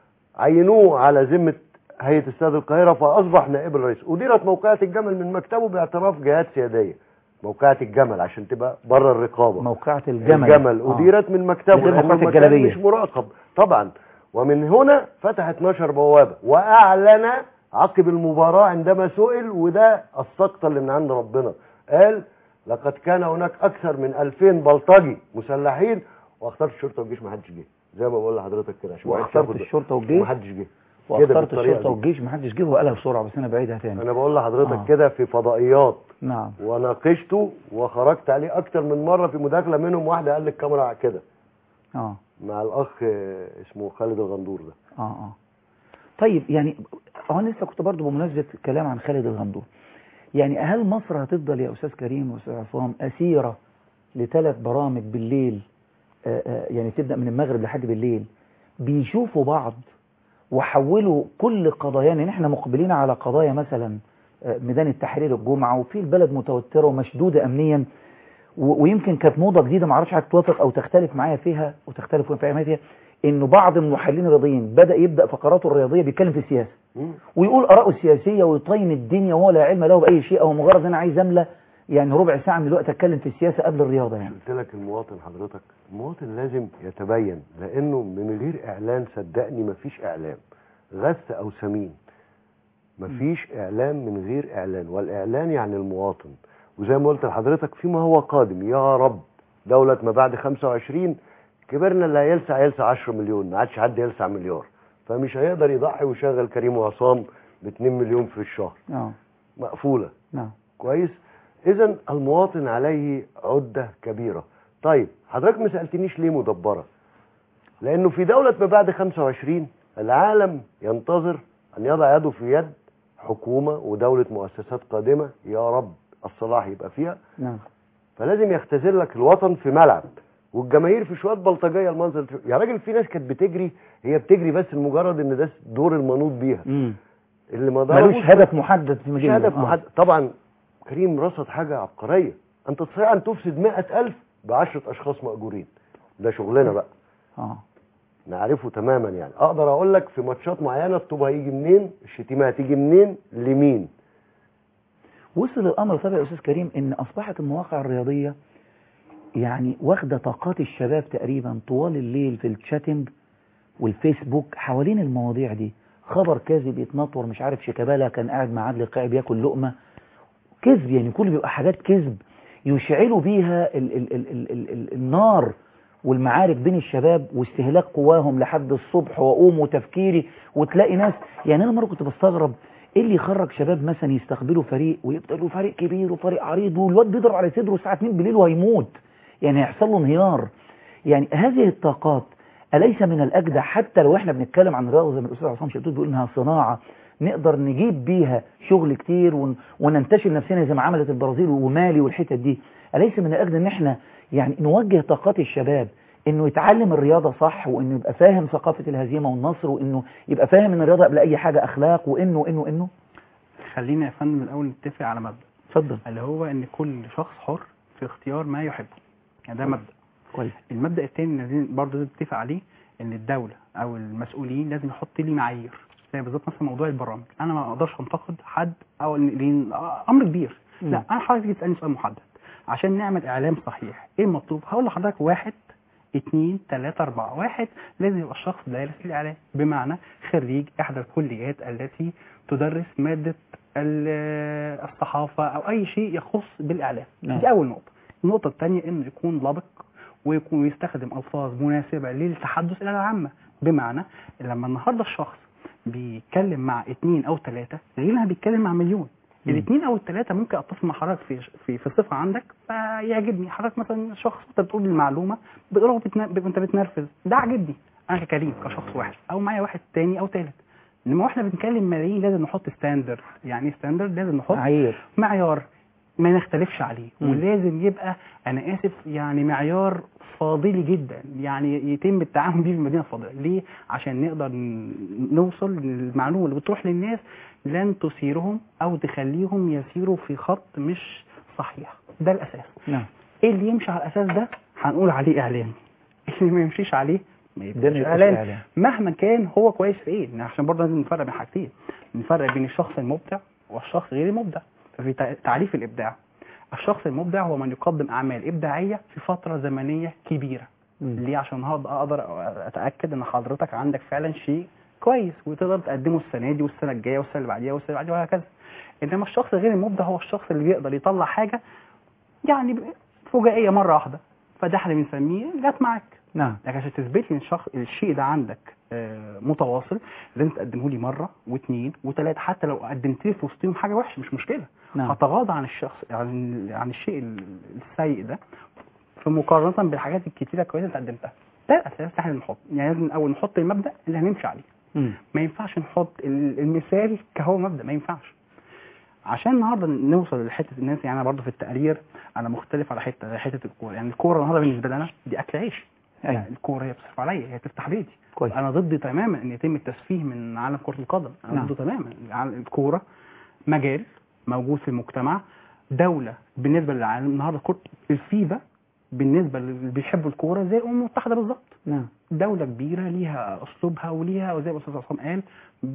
عينوه على ذمه هيئه استاد القاهره فاصبح نائب الرئيس اديرت موقعه الجمل من مكتبه باعتراف جهات سياديه موقعه الجمل عشان تبقى بره الرقابه موقعة الجمل الجمل آه. اديرت من مكتبه غير لأنه موقعة مكان الجلابية. مش مراقب طبعا ومن هنا فتح 12 بوابه واعلن عقب المباراه عندما سئل وده السقطه اللي من عند ربنا قال لقد كان هناك اكثر من 2000 بلطجي مسلحين واخترت الشرطه والجيش ما حدش جه زي ما بقول لحضرتك كده عشان ما حدش واخترت ياخد- الشرطه والجيش وما حدش جه كده واخترت بالطريقة الشرطه دي. والجيش ما حدش جه وقالها بسرعه بس انا بعيدها تاني انا بقول لحضرتك آه. كده في فضائيات نعم وناقشته وخرجت عليه اكتر من مره في مداخله منهم واحده قال لي الكاميرا كده اه مع الاخ آه، اسمه خالد الغندور ده اه اه طيب يعني هو انا لسه كنت برضو بمناسبه الكلام عن خالد الغندور يعني هل مصر هتفضل يا استاذ كريم واستاذ عصام اسيره لثلاث برامج بالليل آه آه يعني تبدا من المغرب لحد بالليل بيشوفوا بعض وحولوا كل قضايانا يعني احنا مقبلين على قضايا مثلا آه، ميدان التحرير الجمعه وفي البلد متوتره ومشدوده امنيا و- ويمكن كانت موضه جديده ما اعرفش هتوافق او تختلف معايا فيها وتختلف معايا فيها انه بعض المحللين الرياضيين بدا يبدا فقراته الرياضيه بيتكلم في السياسه ويقول اراءه السياسيه ويطين الدنيا وهو لا علم له باي شيء او مجرد انا عايز املى يعني ربع ساعه من الوقت اتكلم في السياسه قبل الرياضه يعني قلت لك المواطن حضرتك المواطن لازم يتبين لانه من غير اعلان صدقني مفيش اعلام غث او سمين مفيش اعلام من غير اعلان والاعلان يعني المواطن وزي ما قلت لحضرتك فيما هو قادم يا رب دولة ما بعد 25 كبرنا اللي هيلسع يلسع 10 مليون ما عادش حد يلسع مليار فمش هيقدر يضحي ويشغل كريم وعصام ب 2 مليون في الشهر اه مقفولة نعم كويس اذا المواطن عليه عده كبيره طيب حضرتك ما سالتنيش ليه مدبره لانه في دوله ما بعد 25 العالم ينتظر ان يضع يده في يد حكومه ودوله مؤسسات قادمه يا رب الصلاح يبقى فيها نعم فلازم يختزل لك الوطن في ملعب والجماهير في شويه بلطجيه المنظر ده. يا راجل في ناس كانت بتجري هي بتجري بس لمجرد ان ده دور المنوط بيها مم. اللي ما ملوش ضربوش هدف محدد في مش مجال هدف محدد طبعا كريم رصد حاجه عبقريه انت تستطيع ان تفسد مئة ألف بعشرة أشخاص مأجورين ده شغلنا بقى اه نعرفه تماما يعني اقدر اقول لك في ماتشات معينه الطوب هيجي منين الشتيمه هتيجي منين لمين وصل الامر طبعا يا استاذ كريم ان اصبحت المواقع الرياضيه يعني واخده طاقات الشباب تقريبا طوال الليل في الشاتنج والفيسبوك حوالين المواضيع دي خبر كاذب يتنطور مش عارف شيكابالا كان قاعد مع عادل قاعد بياكل لقمه كذب يعني كل بيبقى حاجات كذب يشعلوا بيها ال ال ال ال ال ال النار والمعارك بين الشباب واستهلاك قواهم لحد الصبح واقوم وتفكيري وتلاقي ناس يعني انا مره كنت بستغرب ايه اللي يخرج شباب مثلا يستقبلوا فريق ويبقى فريق كبير وفريق عريض والواد بيضرب على صدره الساعه 2 بالليل وهيموت يعني هيحصل له انهيار يعني هذه الطاقات أليس من الأجدع حتى لو احنا بنتكلم عن رياضة زي ما الأستاذ عصام شلتوت بيقول إنها صناعة نقدر نجيب بيها شغل كتير ون... وننتشل نفسنا زي ما عملت البرازيل ومالي والحتت دي أليس من الأجدع إن احنا يعني نوجه طاقات الشباب إنه يتعلم الرياضة صح وإنه يبقى فاهم ثقافة الهزيمة والنصر وإنه يبقى فاهم إن الرياضة قبل أي حاجة أخلاق وإنه وإنه وإنه خلينا يا فندم الأول نتفق على مبدأ اتفضل اللي هو إن كل شخص حر في اختيار ما يحبه يعني ده مبدأ كويس المبدأ الثاني اللي لازم برضه لازم نتفق عليه ان الدولة او المسؤولين لازم يحط لي معايير زي بالظبط مثلا موضوع البرامج انا ما اقدرش انتقد حد او لان امر كبير لا مم. انا حضرتك تيجي تسالني سؤال محدد عشان نعمل اعلام صحيح ايه المطلوب هقول لحضرتك واحد اتنين تلاتة أربعة واحد لازم يبقى الشخص دارس الإعلام بمعنى خريج إحدى الكليات التي تدرس مادة ال- الصحافة أو أي شيء يخص بالإعلام نعم. دي أول نقطة النقطة الثانية إنه يكون لبق ويكون يستخدم ألفاظ مناسبة للتحدث إلى العامة بمعنى لما النهاردة الشخص بيتكلم مع اتنين أو تلاتة غير لما بيتكلم مع مليون مم. الاثنين او الثلاثه ممكن اتفق مع حضرتك في في في صفه عندك فيعجبني حضرتك مثلا شخص انت بتقول المعلومه بتقول بتنا... انت بتنرفز ده عاجبني انا ككريم كشخص واحد او معايا واحد تاني او ثالث انما واحنا بنتكلم ملايين لازم نحط ستاندرد يعني ايه ستاندرد لازم نحط معايير معيار ما نختلفش عليه مم. ولازم يبقى انا اسف يعني معيار فاضلي جدا يعني يتم التعامل بيه في المدينه الفاضله ليه عشان نقدر ن- نوصل للمعلومه اللي بتروح للناس لن تثيرهم او تخليهم يسيروا في خط مش صحيح ده الاساس نعم ايه اللي يمشي على الاساس ده هنقول عليه اعلام اللي ما يمشيش عليه ما ده يبقاش ما يبقاش اعلام إعلام. مهما كان هو كويس في ايه عشان برضه لازم نفرق بين حاجتين نفرق بين الشخص المبدع والشخص غير المبدع ففي تع- تعريف الابداع الشخص المبدع هو من يقدم اعمال ابداعيه في فتره زمنيه كبيره مم. ليه عشان هقدر اقدر اتاكد ان حضرتك عندك فعلا شيء كويس وتقدر تقدمه السنه دي والسنه الجايه والسنه اللي بعديها والسنه اللي بعديها وهكذا انما الشخص غير المبدع هو الشخص اللي بيقدر يطلع حاجه يعني فجائيه مره واحده فده احنا بنسميه جت معاك نعم لكن عشان تثبت لي ان الشخص الشيء ده عندك آه، متواصل لازم تقدمه لي مره واثنين وثلاثه حتى لو قدمت لي في وسطهم حاجه وحشه مش مشكله نعم هتغاضى عن الشخص عن عن الشيء ال- السيء ده في مقارنه بالحاجات الكتيره الكويسه اللي قدمتها ده الاساس اللي احنا بنحط يعني لازم الاول نحط المبدا اللي هنمشي عليه مم. ما ينفعش نحط ال- المثال كهو مبدا ما ينفعش عشان النهارده نوصل لحته الناس يعني انا برضه في التقرير انا مختلف على حته حته الكوره يعني الكوره النهارده بالنسبه لي انا دي اكل عيش أيوة. يعني الكوره هي بتصرف عليا هي تفتح بيتي كويس انا ضد تماما ان يتم التسفيه من عالم كره القدم انا نعم. ضد تماما عالم الكوره مجال موجود في المجتمع دوله بالنسبه للعالم النهارده كرة الفيفا بالنسبه للي بيحبوا الكوره زي الامم المتحده بالظبط نعم دوله كبيره ليها اسلوبها وليها وزي ما الاستاذ عصام قال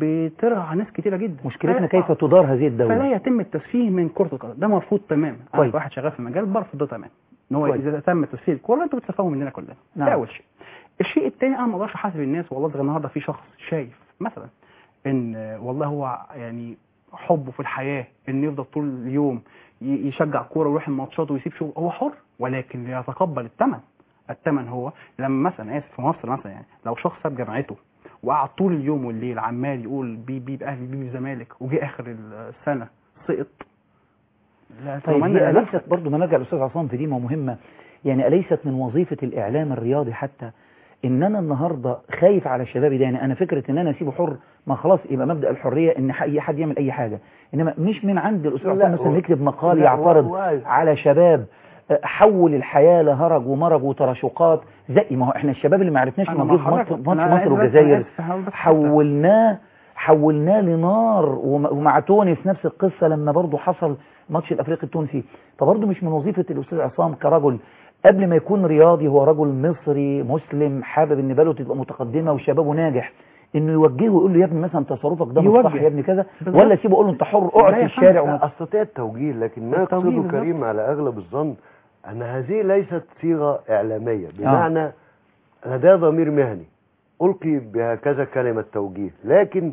بترعى ناس كتيره جدا مشكلتنا ف- كيف تدار هذه فلا الدولة يتم التسفيه من كره القدم ده مرفوض تماما انا كويس. كواحد شغال في المجال برفض ده تماما ان هو كويس. اذا تم تسفيه الكوره انتوا بتسفهوا مننا كلنا نعم. ده اول شيء الشيء الثاني انا ما اقدرش احاسب الناس والله ده النهارده في شخص شايف مثلا ان آه، والله هو يعني حبه في الحياه ان يفضل طول اليوم ي- يشجع كوره ويروح الماتشات ويسيب شغل هو حر ولكن يتقبل الثمن الثمن هو لما مثلا اسف في مصر مثلا يعني لو شخص ساب جامعته وقعد طول اليوم والليل عمال يقول بي بي باهلي بي بزمالك وجه اخر السنه سقط طيب أتمنى هي لا. أليست برضو ما نرجع للأستاذ عصام في دي ما مهمة يعني أليست من وظيفة الإعلام الرياضي حتى إن أنا النهاردة خايف على شبابي ده يعني أنا فكرة إن أنا أسيبه حر ما خلاص يبقى مبدأ الحرية إن أي حد يعمل أي حاجة إنما مش من عند الأستاذ لا، عصام مثلا هو- يكتب مقال لا، يعترض هو- هو- على شباب آه، حول الحياة لهرج ومرج وتراشقات زي ما هو احنا الشباب اللي ما عرفناش أنا نجيب مع ماتش حضرتك. ماتش أنا- مصر أنا والجزائر آسف، هقول بس حولناه حولناه لنار وم- ومع تونس نفس القصة لما برضه حصل ماتش الافريقي التونسي فبرضه مش من وظيفة الاستاذ عصام كرجل قبل ما يكون رياضي هو رجل مصري مسلم حابب ان بلده تبقى متقدمة وشبابه ناجح انه يوجهه ويقول له يا ابني مثلا تصرفك ده مش يوجه. صح يا ابني كذا بالظبط. ولا سيبه اقول له انت حر اقعد في الشارع وما استطيع التوجيه لكن ما التوجيه يقصده بالظبط. كريم على اغلب الظن ان هذه ليست صيغه اعلاميه بمعنى لدي ضمير مهني القي بهكذا كلمه توجيه لكن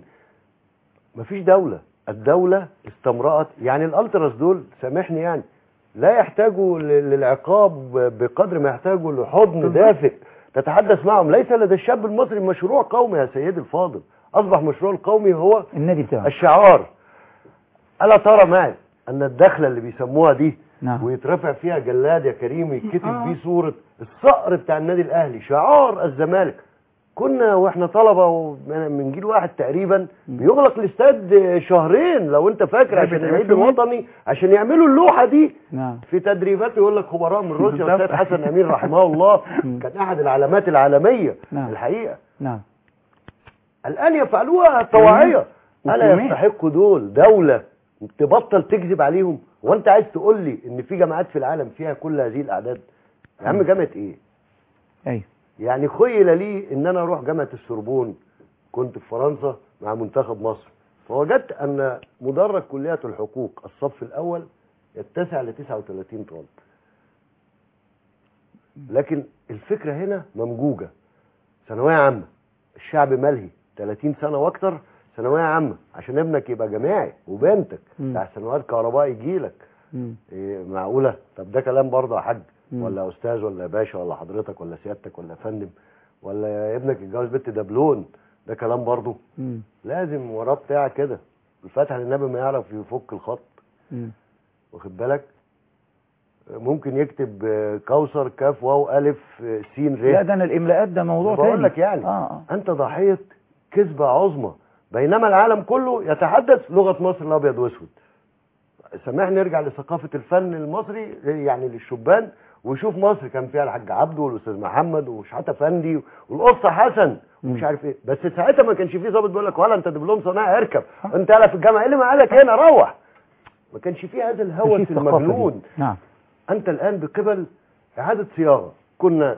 مفيش دوله الدوله استمرأت يعني الالتراس دول سامحني يعني لا يحتاجوا ل- للعقاب بقدر ما يحتاجوا لحضن دافئ تتحدث معهم ليس لدى الشاب المصري مشروع قومي يا سيدي الفاضل اصبح مشروع القومي هو النادي بتاعه الشعار ألا ترى معي أن الدخلة اللي بيسموها دي نعم. ويترفع فيها جلاد يا كريم يتكتب بيه صورة الصقر بتاع النادي الأهلي شعار الزمالك كنا واحنا طلبة ومن- من جيل واحد تقريبا بيغلق الاستاد شهرين لو انت فاكر عشان العيد الوطني عشان يعملوا اللوحة دي نعم في تدريبات يقول لك خبراء من روسيا بالظبط. والسيد حسن امين رحمه الله كان احد العلامات العالميه نعم. الحقيقه نعم الآن يفعلوها طواعية ألا وكمان. يستحقوا دول دولة تبطل تكذب عليهم وانت عايز تقول لي ان في جامعات في العالم فيها كل هذه الاعداد يا عم جامعة ايه ايوه يعني خيل لي ان انا اروح جامعة السوربون كنت في فرنسا مع منتخب مصر فوجدت ان مدرج كلية الحقوق الصف الاول يتسع ل 39 طالب لكن الفكرة هنا ممجوجة ثانوية عامة الشعب ملهي 30 سنة واكتر ثانوية عامة عشان ابنك يبقى جامعي وبنتك مم. بتاع سنوات كهرباء يجي لك مم. إيه معقولة طب ده كلام برضه يا حاج مم. ولا استاذ ولا باشا ولا حضرتك ولا سيادتك ولا فندم ولا يا ابنك يتجوز بنت دبلون ده كلام برضه مم. لازم وراه بتاع كده الفتح للنبي ما يعرف يفك الخط مم. واخد بالك ممكن يكتب آه، كوثر كاف واو الف آه، سين ر لا ده انا الاملاءات ده موضوع تاني بقول لك يعني اه اه انت ضحيه كذبه عظمى بينما العالم كله يتحدث لغه مصر الابيض واسود سامحني نرجع لثقافه الفن المصري يعني للشبان وشوف مصر كان فيها الحاج عبده والاستاذ محمد وشحاته فندي والقصه حسن ومش عارف ايه بس ساعتها ما كانش فيه ظابط بيقول لك ولا انت دبلوم صناعه اركب انت لا في الجامعه ايه اللي معاك هنا روح ما كانش فيه هذا الهوس مفيش الثقافة دي. المجنون نعم انت الان بقبل اعاده صياغه كنا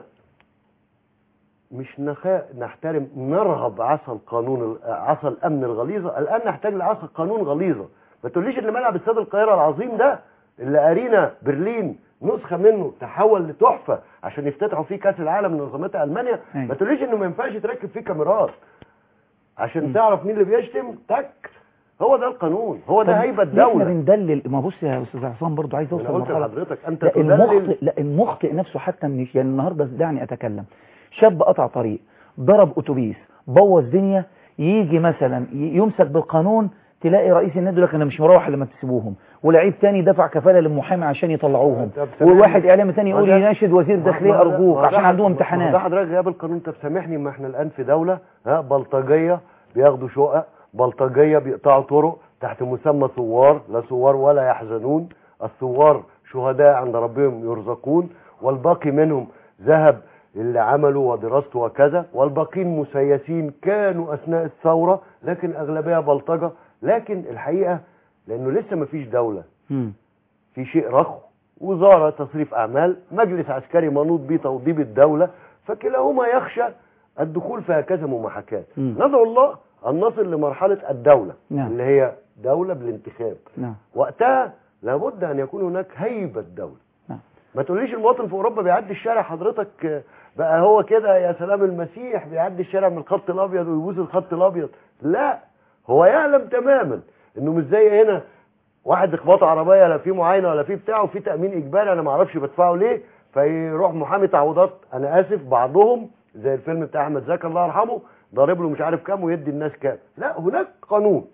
مش نخا... نحترم نرغب عصا القانون ال- عصا الامن الغليظه الان نحتاج لعصا قانون غليظه ما تقوليش ان ملعب استاد القاهره العظيم ده اللي ارينا برلين نسخه منه تحول لتحفه عشان يفتتحوا فيه كاس العالم اللي نظمتها المانيا أيوة. ما تقوليش انه ما ينفعش تركب فيه كاميرات عشان تعرف مين اللي بيشتم تك هو ده القانون هو ده طب هيبه ليه احنا الدوله بندلل ما بص يا استاذ عصام برضو عايز اوصل انا قلت لمرحله لحضرتك انت لا تدلل المخطئ لا المخطئ نفسه حتى من يعني النهارده دعني اتكلم شاب قطع طريق ضرب اتوبيس بوظ دنيا يجي مثلا ي- يمسك بالقانون تلاقي رئيس النادي يقول لك انا مش مروح لما تسيبوهم ولعيب تاني دفع كفاله للمحامي عشان يطلعوهم طب سامحني. وواحد اعلامي تاني يقول ما ده- يناشد وزير ما- داخليه ما ده- ارجوك ما ده عشان حض- عندهم ما ده امتحانات حضرتك غياب القانون طب سامحني ما احنا الان في دوله ها بلطجيه بياخدوا شقق بلطجيه بيقطعوا طرق تحت مسمى ثوار لا ثوار ولا يحزنون الثوار شهداء عند ربهم يرزقون والباقي منهم ذهب اللي عملوا ودراسته وكذا والباقين مسيسين كانوا اثناء الثوره لكن اغلبيه بلطجه لكن الحقيقه لانه لسه ما فيش دوله مم. في شيء رخو وزارة تصريف أعمال مجلس عسكري منوط به توضيب الدولة فكلاهما يخشى الدخول في هكذا مماحكات مم. ندعو الله أن نصل لمرحلة الدولة نعم. اللي هي دولة بالانتخاب نعم وقتها لابد أن يكون هناك هيبة دولة نعم. ما تقوليش المواطن في أوروبا بيعدي الشارع حضرتك آه، بقى هو كده يا سلام المسيح بيعدي الشارع من الخط الأبيض ويبوس الخط الأبيض لا هو يعلم تماما إنه مش زي هنا واحد اخباطه عربيه لا في معاينه ولا في بتاع وفي تامين اجباري انا ما اعرفش بدفعه ليه فيروح محامي تعويضات انا اسف بعضهم زي الفيلم بتاع احمد زكي الله يرحمه ضارب له مش عارف كام ويدي الناس كام لا هناك قانون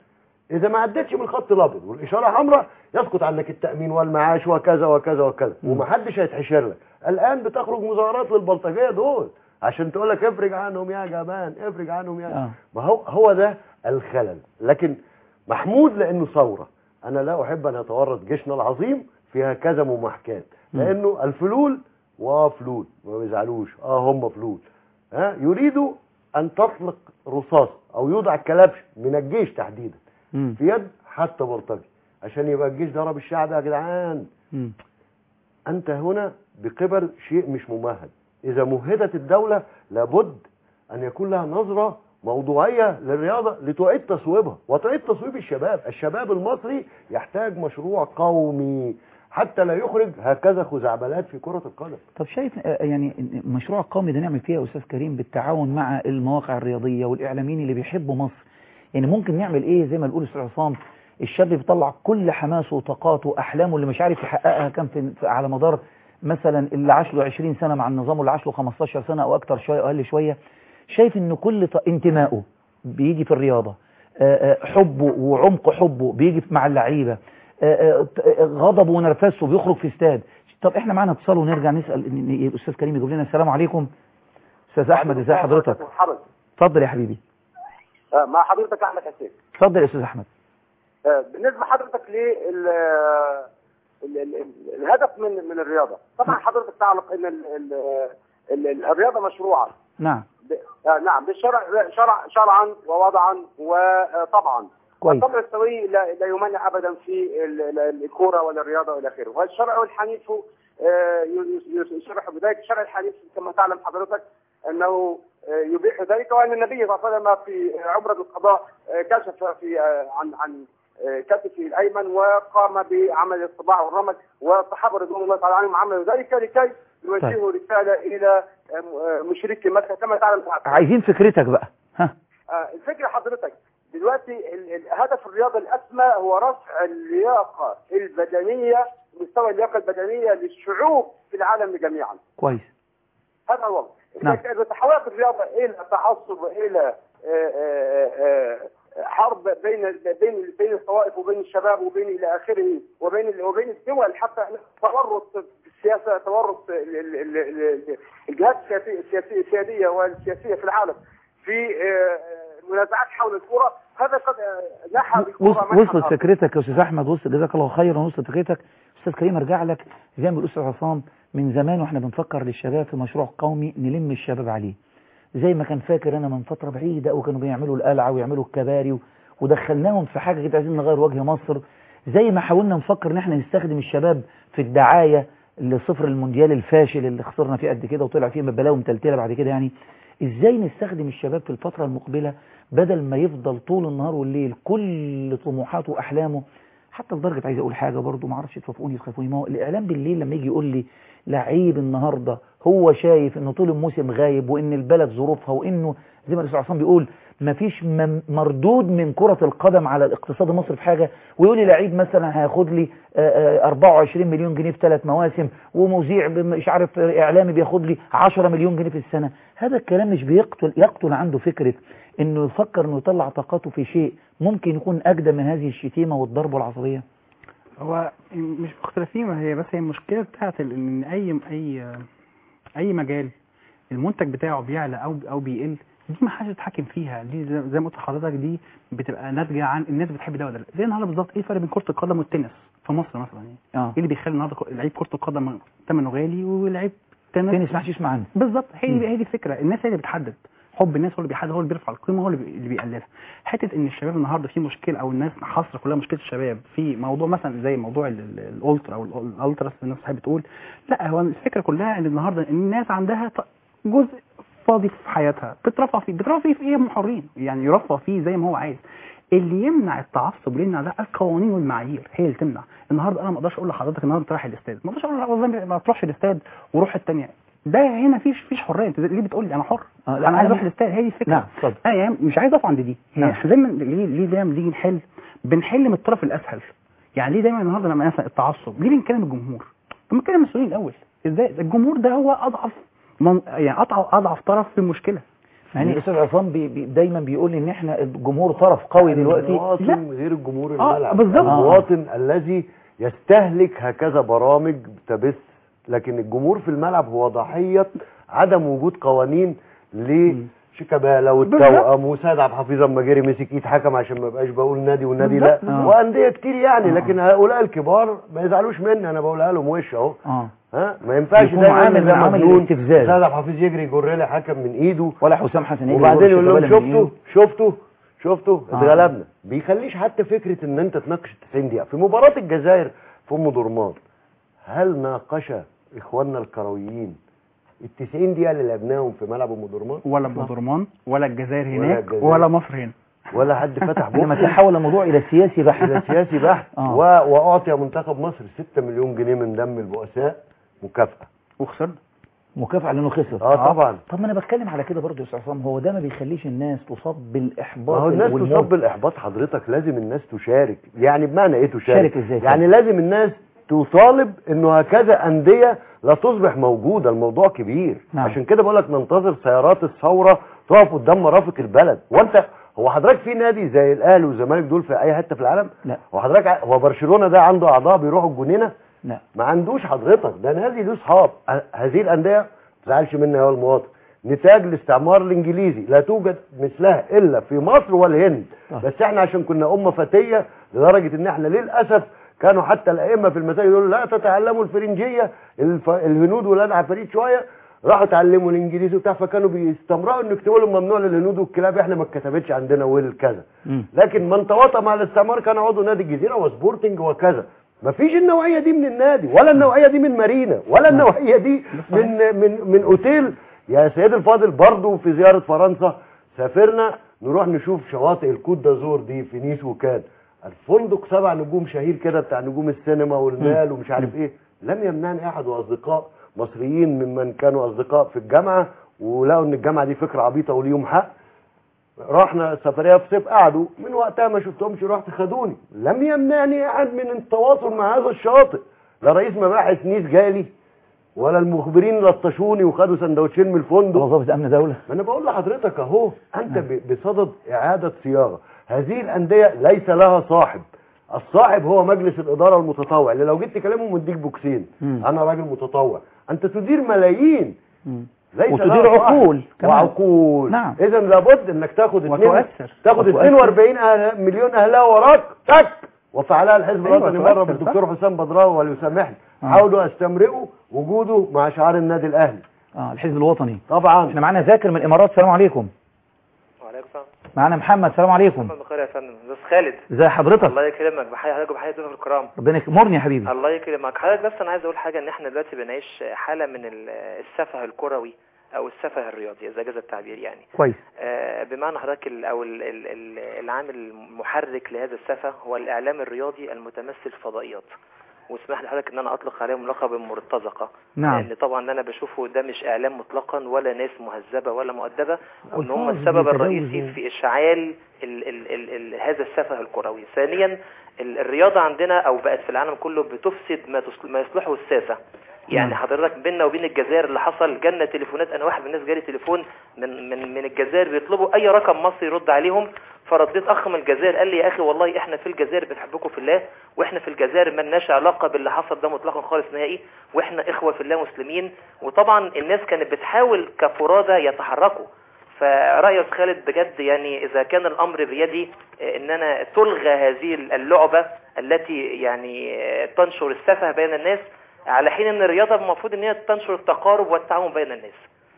اذا ما عدتش من الخط الابيض والاشاره حمراء يسقط عنك التامين والمعاش وكذا وكذا وكذا ومحدش هيتحشر لك الان بتخرج مظاهرات للبلطجيه دول عشان تقول لك افرج عنهم يا جبان افرج عنهم يا آه. ما هو هو ده الخلل لكن محمود لانه ثوره انا لا احب ان يتورط جيشنا العظيم في هكذا مماحكات لانه الفلول وفلول ما بيزعلوش اه هم فلول ها يريدوا ان تطلق رصاص او يوضع كلبش من الجيش تحديدا مم. في يد حتى بلطجي عشان يبقى الجيش ضرب الشعب يا جدعان مم. انت هنا بقبل شيء مش ممهد اذا مهدت الدولة لابد ان يكون لها نظرة موضوعية للرياضة لتعيد تصويبها وتعيد تصويب الشباب الشباب المصري يحتاج مشروع قومي حتى لا يخرج هكذا خزعبلات في كرة القدم طب شايف آه، يعني إن مشروع قومي ده نعمل فيه يا استاذ كريم بالتعاون مع المواقع الرياضيه والاعلاميين اللي بيحبوا مصر يعني ممكن نعمل ايه زي ما بيقول استاذ عصام الشاب بيطلع كل حماسه وطاقاته واحلامه اللي مش عارف يحققها كان في في- على مدار مثلا اللي عاش له 20 سنه مع النظام واللي عاش له 15 سنه او اكتر شويه او اقل شويه شايف ان كل ط- انتمائه بيجي في الرياضه آه، آه، حبه وعمق حبه بيجي في- مع اللعيبه آه، آه، ت- آه، غضبه ونرفزه بيخرج في استاد طب احنا معانا اتصال ونرجع نسال إن- إن الاستاذ كريم يجيب لنا السلام عليكم استاذ احمد ازي حضرتك مرحبا اتفضل يا حبيبي آه، مع حضرتك احمد حسين اتفضل يا استاذ احمد آه، بالنسبه لحضرتك لل ال- ال- ال- الهدف من من الرياضه طبعا حضرتك تعلق ان ال ال ال الرياضه مشروعه نعم ب- آه، نعم بالشرع شرع شرعا ووضعا وطبعا كويس. الطبع السوي لا, لا يمانع ابدا في ال- ال- الكوره ولا الرياضه والى اخره والشرع الحنيف آه، ي- ي- يشرح بذلك الشرع الحنيف كما تعلم حضرتك انه آه، يبيح ذلك وان النبي صلى الله عليه وسلم في عمره القضاء آه، كشف في آه، عن عن آه، كتفه الايمن وقام بعمل الصباع والرمل والصحابه رضوان الله تعالى عنهم عملوا ذلك لكي يوجهوا رساله الى آه، م- آه، مشركي مكه كما تعلم عايزين فكرتك بقى ها آه، الفكرة حضرتك دلوقتي ال- ال- هدف الرياضة الأسمى هو رفع اللياقة البدنية مستوى اللياقة البدنية للشعوب في العالم جميعا كويس هذا هو نعم. إذا تحولت الرياضة إلى تعصب وإلى آه، آه، آه، حرب بين بين بين الطوائف وبين الشباب وبين الى اخره وبين ال- وبين الدول حتى تورط في السياسه تورط ال- ال- ال- ال- الجهات السياسيه السياسيه السياديه والسياسيه في العالم في آه، منازعات حول الكره هذا قد آه، نحى بالكره وص- منحى وصلت آخر. فكرتك يا استاذ احمد وصلت جزاك الله خيرا وصلت فكرتك استاذ كريم ارجع لك زي ما بيقول استاذ عصام من زمان واحنا بنفكر للشباب في مشروع قومي نلم الشباب عليه زي ما كان فاكر انا من فتره بعيده وكانوا بيعملوا القلعه ويعملوا الكباري و- ودخلناهم في حاجه كده عايزين نغير وجه مصر زي ما حاولنا نفكر ان احنا نستخدم الشباب في الدعايه لصفر المونديال الفاشل اللي خسرنا فيه قد كده وطلع فيه بلاوي متلتله بعد كده يعني ازاي نستخدم الشباب في الفتره المقبله بدل ما يفضل طول النهار والليل كل طموحاته واحلامه حتى لدرجه عايز اقول حاجه برضو ما اعرفش توافقوني تخافوني ما هو الاعلام بالليل لما يجي يقول لي لعيب النهارده هو شايف انه طول الموسم غايب وان البلد ظروفها وانه زي ما الرسول عصام بيقول ما فيش مم- مردود من كرة القدم على الاقتصاد المصري في حاجة ويقول لي لعيب مثلا هياخد لي آه، آه، 24 مليون جنيه في ثلاث مواسم ومذيع ب- مش عارف آه، اعلامي بياخد لي 10 مليون جنيه في السنة هذا الكلام مش بيقتل يقتل عنده فكرة انه يفكر انه يطلع طاقته في شيء ممكن يكون اقدم من هذه الشتيمة والضرب والعصبية هو مش مختلفين هي بس هي المشكله بتاعت ال- ان اي اي اي مجال المنتج بتاعه بيعلى او او بيقل دي ما حدش يتحكم فيها دي زي زي ما قلت لحضرتك دي بتبقى ناتجه عن الناس بتحب ده ولا لا زي النهارده بالظبط ايه الفرق بين كره القدم والتنس في مصر مثلا يعني اه ايه اللي بيخلي النهارده ك- لعيب كره القدم ثمنه غالي ولعيب تنس تنس ما حدش يسمع عنه بالظبط هي مم. دي هي دي الفكره الناس هي اللي بتحدد حب الناس هو اللي بيحدد هو اللي بيرفع القيمه هو اللي بي- اللي بيقللها حته ان الشباب النهارده في مشكله او الناس حاصره كلها مشكله الشباب في موضوع مثلا زي موضوع ال- ال- الالترا او ال- الالتراس الناس بتحب تقول لا هو الفكره كلها ان النهارده الناس عندها ط- جزء فاضي في حياتها بترفع فيه بترفع فيه في ايه هم حرين يعني يرفع فيه زي ما هو عايز اللي يمنع التعصب اللي يمنع ده القوانين والمعايير هي اللي تمنع النهارده انا ما اقدرش اقول لحضرتك النهارده انت رايح الاستاد ما اقدرش اقول لك والله ما تروحش الاستاد وروح الثانيه ده هنا فيش فيش حريه انت ليه بتقول لي انا حر آه، لا، انا عايز أنا- اروح الاستاد هي دي الفكره نعم اتفضل انا يعني مش عايز اقف عند دي نعم. يعني دايما ليه ليه دايما نيجي نحل بنحل من الطرف الاسهل يعني ليه دايما النهارده لما مثلا التعصب ليه بنتكلم الجمهور طب ما نتكلم المسؤولين الاول ازاي الجمهور ده هو اضعف من يعني اضعف اضعف طرف في المشكله يعني الاستاذ عصام بي بي دايما بيقول لي ان احنا الجمهور طرف قوي دلوقتي المواطن غير الجمهور آه، الملعب بالظبط. المواطن الذي يستهلك هكذا برامج تبث لكن الجمهور في الملعب هو ضحية عدم وجود قوانين لشيكابالا والتوأم وسيد عبد الحفيظ اما جري مسك ايد حكم عشان ما يبقاش بقول نادي والنادي لا بالظبط. آه. وانديه كتير يعني لكن هؤلاء الكبار ما يزعلوش مني انا بقولها لهم وش اهو اه ها ما ينفعش يكون دايما عامل زي عامل مجنون الاستفزاز. سيد عبد الحفيظ يجري يجر لي حكم من ايده ولا حسام حسن يجري وبعدين يقول يقول لهم شيكابالا من شفتوا شفتوا شفتوا آه. اتغلبنا بيخليش حتى فكره ان انت تناقش ال 90 دقيقه في مباراه الجزائر في ام درمان هل ناقش اخواننا الكرويين ال 90 دقيقه اللي لعبناهم في ملعب ام درمان ولا ابو درمان ولا الجزائر ولا هناك الجزائر. ولا مصر هنا ولا حد فتح لما بقه تحول الموضوع الى سياسي بحت الى سياسي بحت آه. و... واعطي منتخب مصر 6 مليون جنيه من دم البؤساء مكافاه وخسرنا مكافأة لانه خسر اه طبعا طب ما انا بتكلم على كده برضه يا استاذ عصام هو ده ما بيخليش الناس تصاب ما بالاحباط هو الناس والموت. تصاب بالاحباط حضرتك لازم الناس تشارك يعني بمعنى ايه تشارك شارك إزاي طيب؟ يعني لازم الناس تطالب انه هكذا انديه لا تصبح موجوده الموضوع كبير نعم. عشان كده بقول لك ننتظر سيارات الثوره تقف قدام مرافق البلد وانت هو حضرتك في نادي زي الاهلي والزمالك دول في اي حته في العالم لا هو حضرتك ع- هو برشلونه ده عنده اعضاء بيروحوا الجنينه لا ما عندوش حضرتك ده نادي له اصحاب ه- هذه الانديه ما تزعلش مني يا المواطن نتاج الاستعمار الانجليزي لا توجد مثلها الا في مصر والهند طيب. بس احنا عشان كنا امه فتيه لدرجه ان احنا للاسف كانوا حتى الائمه في المساجد يقولوا لا تتعلموا الفرنجيه الف... الهنود ولاد عفاريت شويه راحوا اتعلموا الانجليزي وبتاع فكانوا بيستمروا ان يكتبوا لهم ممنوع للهنود والكلاب احنا ما اتكتبتش عندنا ويل كذا مم. لكن من تواطأ مع الاستعمار كان عضو نادي الجزيره وسبورتنج وكذا مفيش النوعيه دي من النادي ولا النوعيه دي من مارينا ولا النوعيه دي من من من اوتيل يا سيدي الفاضل برضه في زياره فرنسا سافرنا نروح نشوف شواطئ الكوت دازور دي في نيس وكان الفندق سبع نجوم شهير كده بتاع نجوم السينما والمال ومش عارف ايه لم يمنعني احد واصدقاء مصريين ممن كانوا اصدقاء في الجامعه ولقوا ان الجامعه دي فكره عبيطه وليهم حق رحنا سفريه في صيف قعدوا من وقتها ما شفتهمش رحت خدوني لم يمنعني احد من التواصل مع هذا الشاطئ لا رئيس مباحث نيس جالي ولا المخبرين لطشوني وخدوا سندوتشين من الفندق وظيفه امن دوله ما انا بقول لحضرتك اهو انت ب- بصدد اعاده صياغه هذه الانديه ليس لها صاحب الصاحب هو مجلس الاداره المتطوع اللي لو جيت تكلمه مديك بوكسين مم. انا راجل متطوع انت تدير ملايين مم. ليس وتدير لها صاحب. عقول كمان. وعقول نعم. اذا لابد انك تاخد اتنين وتؤثر. تاخد وتؤثر. 42 أهل مليون اهلاوي وراك تك وفعلها الحزب أيوة، الوطني تؤثر، مره صح. بالدكتور حسام بدراوي وليسامحني آه. حاولوا يستمرئوا وجوده مع شعار النادي الاهلي اه الحزب الوطني طبعا احنا معانا ذاكر من الامارات السلام عليكم وعليكم السلام معانا محمد السلام عليكم محمد بخير يا فندم بس خالد ازي حضرتك الله يكرمك بحيي حضرتك وبحيي ضيوفك الكرام ربنا يكرمني يا حبيبي الله يكرمك حضرتك بس انا عايز اقول حاجه ان احنا دلوقتي بنعيش حاله من ال- السفه الكروي او السفه الرياضي اذا جاز التعبير يعني كويس آه، بمعنى حضرتك ال- او ال- ال- ال- العامل المحرك لهذا السفه هو الاعلام الرياضي المتمثل في فضائيات واسمح لي حضرتك ان انا اطلق عليهم لقب المرتزقه نعم. لان طبعا اللي انا بشوفه ده مش اعلام مطلقا ولا ناس مهذبه ولا مؤدبه وان هم ألفاظ السبب بيتجاوزوا. الرئيسي في اشعال ال ال ال ال هذا السفه الكروي ثانيا ال- الرياضه عندنا او بقت في العالم كله بتفسد ما تصل- ما يصلحه الساسه يعني نعم. حضرتك بيننا وبين الجزائر اللي حصل جالنا تليفونات انا واحد من الناس جالي تليفون من من من الجزائر بيطلبوا اي رقم مصري يرد عليهم فرديت اخ من الجزائر قال لي يا اخي والله احنا في الجزائر بنحبكم في الله واحنا في الجزائر ما لناش علاقه باللي حصل ده مطلقا خالص نهائي واحنا اخوه في الله مسلمين وطبعا الناس كانت بتحاول كفرادى يتحركوا فرأي أستاذ خالد بجد يعني إذا كان الأمر بيدي آه، إن أنا تلغى هذه اللعبة التي يعني آه، تنشر السفه بين الناس على حين أن الرياضة المفروض أن هي تنشر التقارب والتعاون بين الناس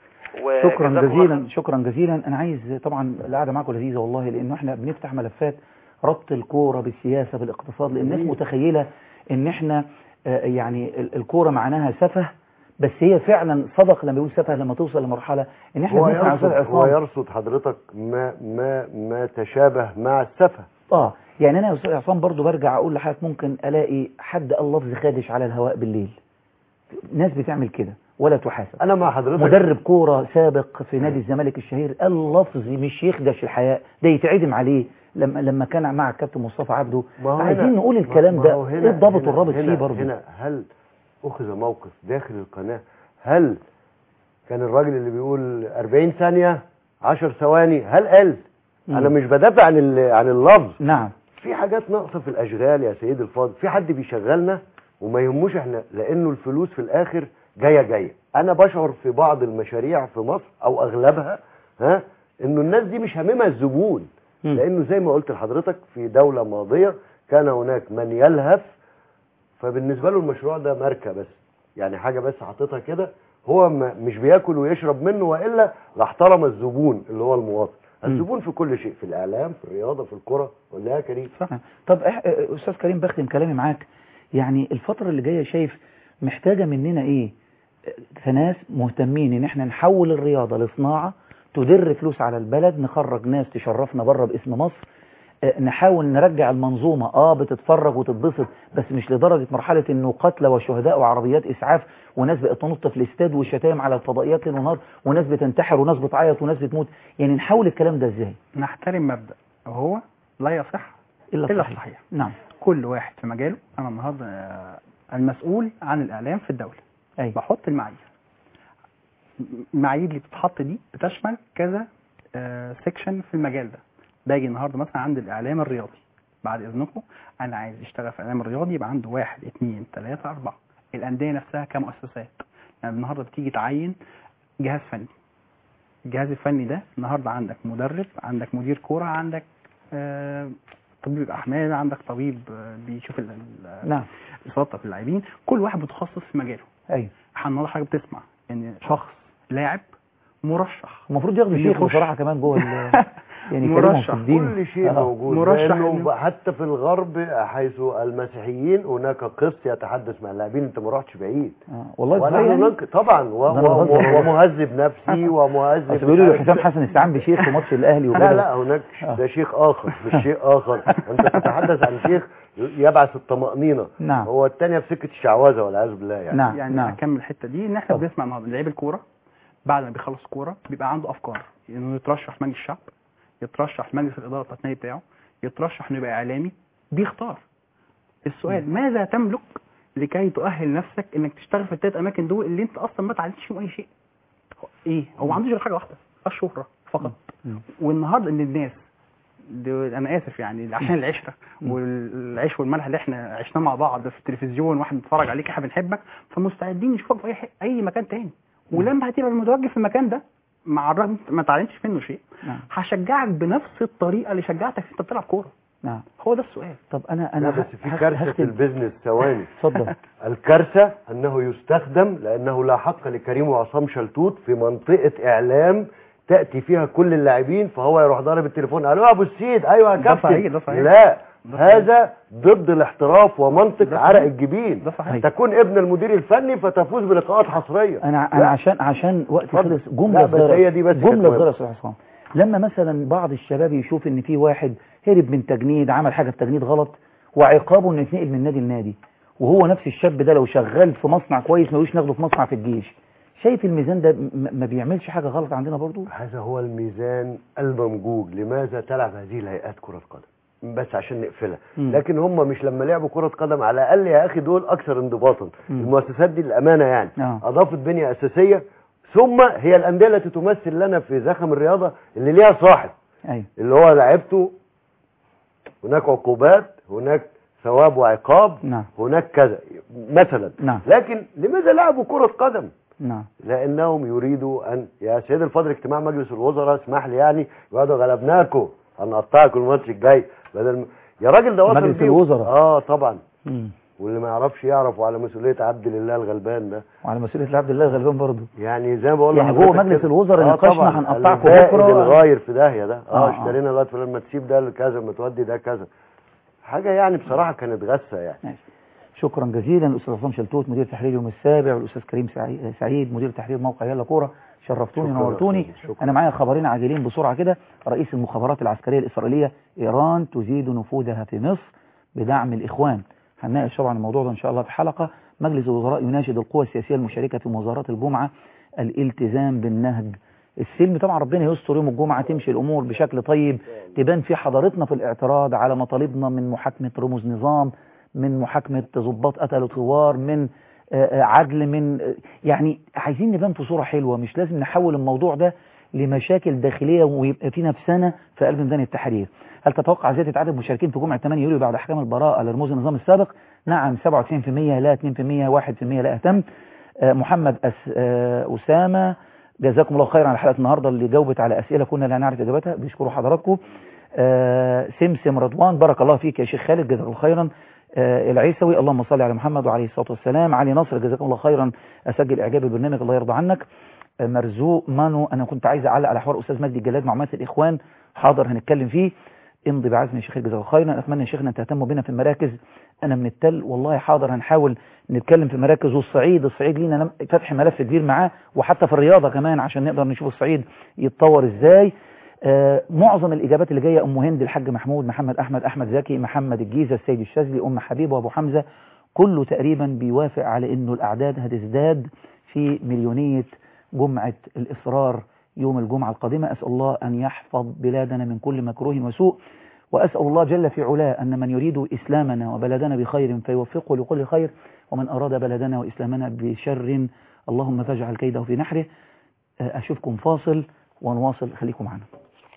شكرا وجزاكم الله جزيلا شكرا جزيلا انا عايز طبعا القعده معاكم لذيذه والله لانه احنا بنفتح ملفات ربط الكوره بالسياسه بالاقتصاد لان الناس جميل. متخيله ان احنا آه، يعني ال- الكوره معناها سفه بس هي فعلا صدق لما يقول سفه لما توصل لمرحله ان احنا هو بنسمع يرصد, استاذ هو عصام يرصد حضرتك ما ما ما تشابه مع السفه اه يعني انا يا استاذ عصام برضو برجع اقول لحضرتك ممكن الاقي حد قال لفظ خادش على الهواء بالليل ناس بتعمل كده ولا تحاسب انا مع حضرتك مدرب كوره سابق في نادي الزمالك الشهير قال لفظ مش يخدش الحياء ده يتعدم عليه لما لما كان مع الكابتن مصطفى عبده ما هو عايزين هنا- نقول ما- الكلام ما ده هو هنا- ايه الضابط هنا- والرابط هنا- فيه برضه هنا هل اخذ موقف داخل القناه هل كان الراجل اللي بيقول 40 ثانيه 10 ثواني هل قل مم. انا مش بدافع عن ال- عن اللفظ نعم في حاجات ناقصه في الاشغال يا سيدي الفاضل في حد بيشغلنا وما يهموش احنا لانه الفلوس في الاخر جايه جايه انا بشعر في بعض المشاريع في مصر او اغلبها ها انه الناس دي مش هاممها الزبون لانه زي ما قلت لحضرتك في دوله ماضيه كان هناك من يلهث فبالنسبه له المشروع ده ماركه بس يعني حاجه بس حاططها كده هو ما مش بياكل ويشرب منه والا لاحترم الزبون اللي هو المواطن الزبون في كل شيء في الاعلام في الرياضه في الكره ولا يا كريم صح طب إح... استاذ كريم بختم كلامي معاك يعني الفتره اللي جايه شايف محتاجه مننا ايه كناس مهتمين ان احنا نحول الرياضه لصناعه تدر فلوس على البلد نخرج ناس تشرفنا بره باسم مصر آه، نحاول نرجع المنظومة اه بتتفرج وتتبسط بس مش لدرجة مرحلة انه قتلى وشهداء وعربيات اسعاف وناس بقت تنط في الاستاد والشتايم على الفضائيات ليل ونهار وناس بتنتحر وناس بتعيط وناس بتموت يعني نحاول الكلام ده ازاي نحترم مبدأ وهو لا يصح إلا إلا الصحيح. الصحيح نعم كل واحد في مجاله أنا النهاردة آه، المسؤول عن الإعلام في الدولة أي. بحط المعايير المعايير اللي بتتحط دي بتشمل كذا سيكشن في المجال ده باجي النهارده مثلا عند الإعلام الرياضي بعد إذنكم أنا عايز يشتغل في الإعلام الرياضي يبقى عنده واحد اثنين ثلاثة أربعة الأندية نفسها كمؤسسات يعني النهارده بتيجي تعين جهاز فني الجهاز الفني ده النهارده عندك مدرب عندك مدير كوره عندك آه، طبيب احمال عندك طبيب آه، بيشوف ال- ال- نعم الاصابه في اللاعبين كل واحد متخصص في مجاله ايوه احنا النهارده حضرتك بتسمع ان شخص لاعب مرشح المفروض ياخدوا إنه شيخ يخش. بصراحة كمان جوه ال- يعني كلامهم في الدين كل شيء آه. موجود مرشح لأنه إنه- حتى في الغرب حيث المسيحيين هناك قس يتحدث مع اللاعبين انت ما رحتش بعيد آه. والله وأنا إزاي يعني؟ هناك طبعا و... ده أنا و... بهزر. و... ومهذب نفسي ومهذب اصل بيقولوا لي حسام حسن استعان بشيخ في ماتش الاهلي وكده لا لا هناك ده شيخ اخر مش شيء اخر انت تتحدث عن شيخ يبعث الطمأنينة نعم. هو الثانيه في سكه الشعوذه والعياذ بالله يعني نعم. يعني اكمل الحته دي ان احنا بنسمع النهارده لعيب الكوره بعد ما بيخلص كوره بيبقى عنده افكار انه يترشح مجلس الشعب يترشح مجلس الاداره بتاعت النادي بتاعه يترشح انه يبقى اعلامي بيختار السؤال ماذا تملك لكي تؤهل نفسك انك تشتغل في الثلاث اماكن دول اللي انت اصلا ما اتعلمتش فيهم اي شيء هو ايه هو ما عندوش غير حاجه واحده الشهره فقط والنهارده ان الناس دول انا اسف يعني عشان العشره والعيش والملح اللي احنا عشناه مع بعض في التلفزيون واحد بيتفرج عليك احنا بنحبك فمستعدين نشوفك في اي ح- اي مكان تاني ولما هتبقى متواجد في المكان ده مع الرغم ما اتعلمتش منه شيء نعم هشجعك بنفس الطريقه اللي شجعتك انت بتلعب كوره نعم هو ده السؤال طب انا لا انا بس في هخ- كارثه في هختم. البيزنس ثواني اتفضل الكارثه انه يستخدم لانه لا حق لكريم وعصام شلتوت في منطقه اعلام تاتي فيها كل اللاعبين فهو يروح ضارب التليفون الو يا ابو السيد ايوه يا ده كابتن صحيح، ده صحيح. لا ده صحيح. هذا ضد الاحتراف ومنطق ده عرق صحيح. الجبين ده صحيح. تكون ابن المدير الفني فتفوز بلقاءات حصريه انا لا. انا عشان عشان وقت اتفضل. خلص جمله لا، بس صغيره هي دي بس كانت جمله مهمة. صغيره يا استاذ عصام لما مثلا بعض الشباب يشوف ان في واحد هرب من تجنيد عمل حاجه في تجنيد غلط وعقابه انه يتنقل من نادي لنادي وهو نفس الشاب ده لو شغال في مصنع كويس ما يقولش ناخده في مصنع في الجيش شايف الميزان ده م- ما بيعملش حاجه غلط عندنا برضو هذا هو الميزان الممجوج لماذا تلعب هذه الهيئات كرة قدم بس عشان نقفلها مم. لكن هم مش لما لعبوا كرة قدم على الأقل يا أخي دول أكثر انضباطا مم. المؤسسات دي الأمانة يعني آه. أضافت بنية أساسية ثم هي الأندية التي تمثل لنا في زخم الرياضة اللي ليها صاحب ايوه اللي هو لعبته هناك عقوبات هناك ثواب وعقاب نعم هناك كذا مثلا نعم لكن لماذا لعبوا كرة قدم نعم لانهم يريدوا ان يا سيد الفاضل اجتماع مجلس الوزراء اسمح لي يعني يقعدوا غلبناكم هنقطعكم الماتش الجاي بدل م... يا راجل ده وصل مجلس بيه. الوزراء. اه طبعا مم. واللي ما يعرفش يعرف وعلى مسؤوليه عبد الله الغلبان ده وعلى مسؤوليه عبد الله غلبان برضو يعني زي ما بقول يعني لحضرتك جوه مجلس كده. الوزراء آه نقاشنا طبعاً. هنقطعكم الزائد بكرة. الغاير في داهيه ده آه، اه آه. اشترينا لغايه فلان ما تسيب ده كذا ما تودي ده كذا حاجه يعني بصراحه كانت غثه يعني ماشي. شكرا جزيلا الاستاذ عصام شلتوت مدير تحرير يوم السابع والاستاذ كريم سعي- سعيد مدير تحرير موقع يلا كوره شرفتوني شكراً ونورتوني يا أستاذ، شكراً. انا معايا خبرين عاجلين بسرعه كده رئيس المخابرات العسكريه الاسرائيليه ايران تزيد نفوذها في مصر بدعم الاخوان هنناقش طبعا الموضوع ده ان شاء الله في حلقه مجلس الوزراء يناشد القوى السياسيه المشاركه في مظاهرات الجمعه الالتزام بالنهج السلم طبعا ربنا يستر يوم الجمعه تمشي الامور بشكل طيب تبان في حضارتنا في الاعتراض على مطالبنا من محاكمه رموز نظام من محاكمه ضباط قتلوا ثوار من آه، آه، عدل من آه، يعني عايزين نبان في صوره حلوه مش لازم نحول الموضوع ده لمشاكل داخلية ويبقى في نفسنا في قلب ميدان التحرير هل تتوقع زيادة عدد المشاركين في جمعة 8 يوليو بعد أحكام البراءة لرموز النظام السابق نعم 97% لا 2% 1% لا أهتم آه، محمد أس آه، أسامة جزاكم الله خيرا على حلقة النهاردة اللي جاوبت على أسئلة كنا لا نعرف إجابتها بيشكروا حضراتكم آه، سمسم رضوان بارك الله فيك يا شيخ خالد جزاك الله خيرا آه، العيسوي اللهم صل على محمد وعليه الصلاة والسلام علي نصر جزاكم الله خيرا أسجل إعجاب البرنامج الله يرضى عنك آه، مرزوق مانو أنا كنت عايز أعلق على حوار أستاذ مجدي الجلاد مع عمات الإخوان حاضر هنتكلم فيه امضي بعزم يا شيخ جزاك الله خيرا أتمنى يا شيخنا تهتموا بنا في المراكز أنا من التل والله حاضر هنحاول نتكلم في مراكز والصعيد الصعيد لينا لم- فتح ملف كبير معاه وحتى في الرياضة كمان عشان نقدر نشوف الصعيد يتطور ازاي آه، معظم الإجابات اللي جاية أم هند الحاج محمود محمد أحمد أحمد زكي محمد الجيزة السيد الشاذلي أم حبيب وأبو حمزة كله تقريبا بيوافق على أنه الأعداد هتزداد في مليونية جمعة الإصرار يوم الجمعة القادمة أسأل الله أن يحفظ بلادنا من كل مكروه وسوء وأسأل الله جل في علاه أن من يريد إسلامنا وبلدنا بخير فيوفقه لكل خير ومن أراد بلدنا وإسلامنا بشر اللهم فاجعل كيده في نحره آه، أشوفكم فاصل ونواصل خليكم معنا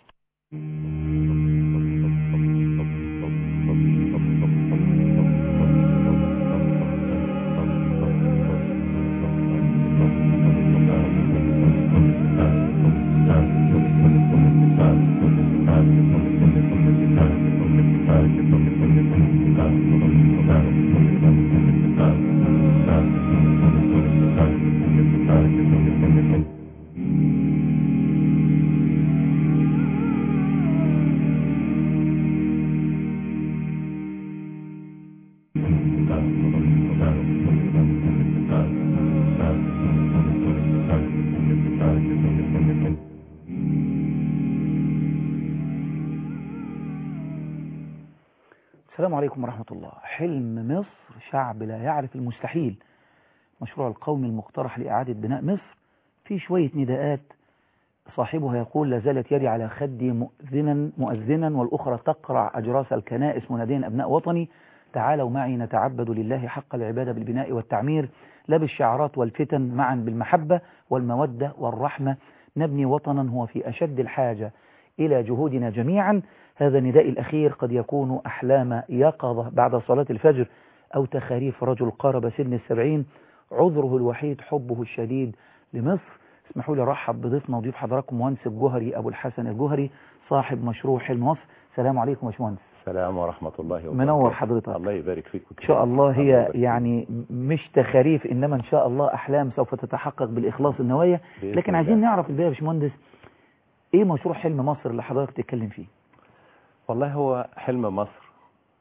السلام عليكم ورحمة الله حلم مصر شعب لا يعرف المستحيل مشروع القومي المقترح لإعادة بناء مصر في شوية نداءات صاحبها يقول لا زالت يدي على خدي مؤذنا مؤذنا والأخرى تقرع أجراس الكنائس مناديا أبناء وطني تعالوا معي نتعبد لله حق العبادة بالبناء والتعمير لا بالشعارات والفتن معا بالمحبة والمودة والرحمة نبني وطنا هو في أشد الحاجة إلى جهودنا جميعا هذا النداء الأخير قد يكون أحلام يقظة بعد صلاة الفجر أو تخاريف رجل قارب سن السبعين عذره الوحيد حبه الشديد لمصر اسمحوا لي ارحب بضيفنا وضيف حضراتكم مهندس الجوهري أبو الحسن الجوهري صاحب مشروع حلم مصر السلام عليكم يا باشمهندس السلام ورحمة الله وبركاته منور حضرتك الله يبارك فيك إن شاء الله هي يعني مش تخاريف إنما إن شاء الله أحلام سوف تتحقق بالإخلاص النوايا بإذن لكن الله. عايزين نعرف البداية يا باشمهندس إيه مشروع حلم مصر اللي حضرتك بتتكلم فيه والله هو حلم مصر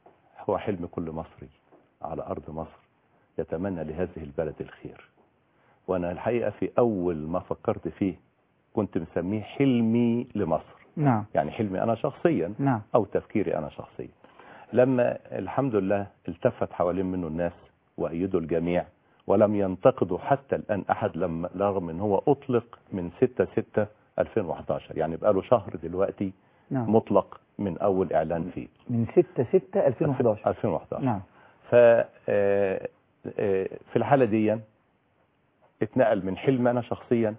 هو حلم كل مصري على أرض مصر يتمنى لهذه البلد الخير وأنا الحقيقة في أول ما فكرت فيه كنت مسميه حلمي لمصر نعم يعني حلمي أنا شخصيا نعم أو تفكيري أنا شخصيا لما الحمد لله التفت حوالين منه الناس وأيدوا الجميع ولم ينتقدوا حتى الآن أحد لما رغم أن هو أطلق من 6 6 2011 يعني بقاله شهر دلوقتي نعم مطلق من أول إعلان فيه من 6 6 2011 2011 نعم ف آه، آه، في الحالة دي اتنقل من حلم أنا شخصيا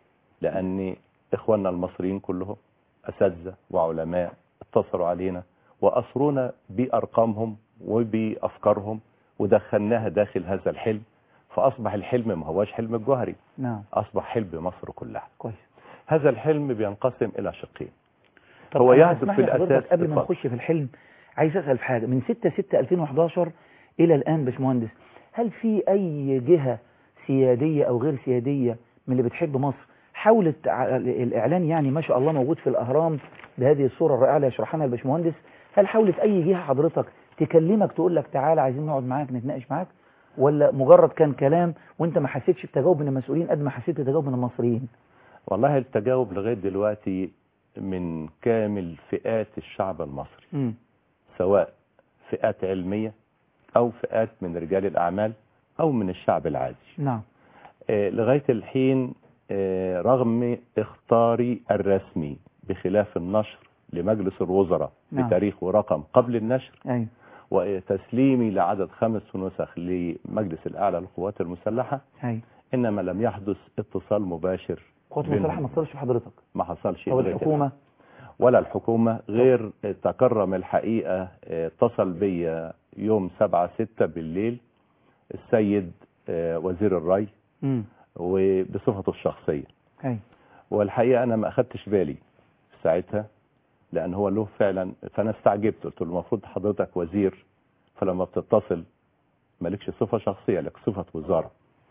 لأن إخواننا المصريين كلهم أساتذة وعلماء اتصلوا علينا وأسرونا بأرقامهم وبأفكارهم ودخلناها داخل هذا الحلم فأصبح الحلم ما هواش حلم الجوهري نعم أصبح حلم مصر كلها كويس هذا الحلم بينقسم إلى شقين طب هو أنا يهدف اسمح في لي حضرتك الأساس قبل ما اتفضل. نخش في الحلم عايز اسال في حاجه من 6 6 2011 الى الان باشمهندس هل في اي جهه سياديه او غير سياديه من اللي بتحب مصر حاولت ع- الاعلان يعني ما شاء الله موجود في الاهرام بهذه الصوره الرائعه اللي يشرحها لنا الباشمهندس هل حاولت اي جهه حضرتك تكلمك تقول لك تعالى عايزين نقعد معاك نتناقش معاك ولا مجرد كان كلام وانت ما حسيتش بتجاوب من المسؤولين قد ما حسيت بتجاوب من المصريين والله التجاوب لغاية دلوقتي من كامل فئات الشعب المصري امم سواء فئات علمية أو فئات من رجال الأعمال أو من الشعب العادي نعم آه، لغاية الحين آه، رغم اختاري الرسمي بخلاف النشر لمجلس الوزراء نعم. بتاريخ ورقم قبل النشر ايوه وتسليمي لعدد خمس نسخ لمجلس الأعلى للقوات المسلحة ايوه إنما لم يحدث اتصال مباشر القوات بينهم. المسلحه ما اتصلش بحضرتك ما حصلش او لغاية الحكومه ولا الحكومة غير تكرم الحقيقة اه، اتصل بي يوم سبعة ستة بالليل السيد اه، وزير الري امم وبصفته الشخصية اي والحقيقة أنا ما أخدتش بالي في ساعتها لأن هو له فعلا فأنا استعجبت قلت له المفروض حضرتك وزير فلما بتتصل مالكش صفة شخصية لك صفة وزارة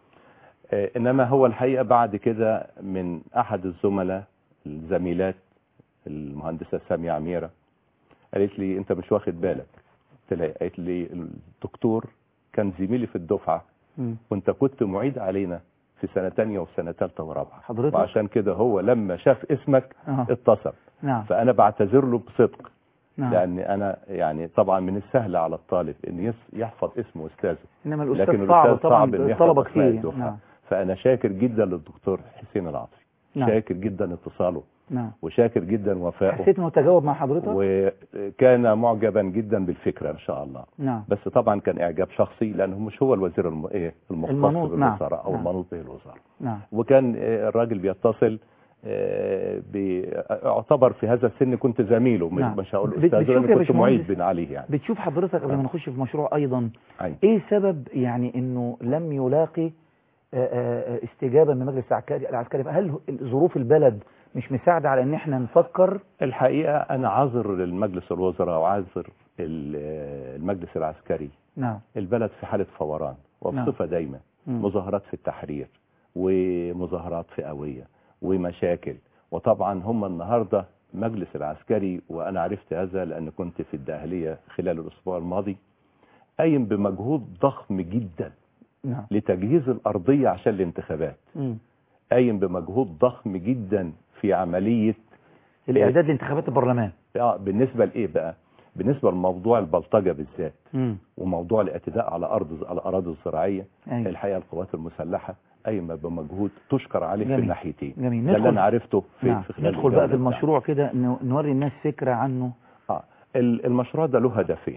آه، إنما هو الحقيقة بعد كده من أحد الزملاء الزميلات المهندسة سامية عميرة قالت لي أنت مش واخد بالك قلت لها قالت لي الدكتور كان زميلي في الدفعة مم. وانت كنت معيد علينا في سنة تانية وسنة تالتة ورابعة حضرتك؟ وعشان كده هو لما شاف اسمك آه. اتصل نعم فأنا بعتذر له بصدق نعم لأن أنا يعني طبعا من السهل على الطالب أن يس- يحفظ اسم أستاذه انما لكن الاستاذ صعب الأستاذ طبعا صعب إنه يحفظ الطلبه أسماء كتير الدفعة نعم فأنا شاكر جدا للدكتور حسين العطري نعم. شاكر جدا اتصاله نعم وشاكر جدا وفائه حسيت انه تجاوب مع حضرتك وكان معجبا جدا بالفكرة إن شاء الله نعم بس طبعا كان إعجاب شخصي لأنه مش هو الوزير الم... إيه المختص المنوط، نعم. بالوزارة أو نعم. المنوط به الوزارة نعم وكان آه، الراجل بيتصل آه، بي- اعتبر في هذا السن كنت زميله مش- نعم. مش هقول بت- استاذ بتشوف لأني يا كنت معيد باشمهندس- بن عليه يعني بتشوف حضرتك قبل ما نخش في مشروع ايضا أي. ايه سبب يعني انه لم يلاقي آه، آه، استجابه من مجلس العسكري العسكري هل ظروف البلد مش مساعده على ان احنا نفكر الحقيقة أنا عذر للمجلس الوزراء وعذر ال- آه، المجلس العسكري نعم البلد في حالة فوران وبصفة دايمة مم. مظاهرات في التحرير ومظاهرات فئوية ومشاكل وطبعا هم النهاردة مجلس العسكري وأنا عرفت هذا لأن كنت في الداهلية خلال الأسبوع الماضي قايم بمجهود ضخم جدا نعم لتجهيز الأرضية عشان الانتخابات مم. قايم بمجهود ضخم جدا في عملية الاعداد لانتخابات البرلمان اه بالنسبة لإيه بقى بالنسبة لموضوع البلطجة بالذات مم. وموضوع الاعتداء على أرض على الأراضي الزراعية أيوة. الحقيقة القوات المسلحة قايمة بمجهود تشكر عليه في جميل. الناحيتين جميل. ده اللي ندخل- أنا عرفته في, نعم. في خلال ندخل بقى في الجولة المشروع كده ن- نوري الناس فكره عنه آه. ال- المشروع ده له هدفين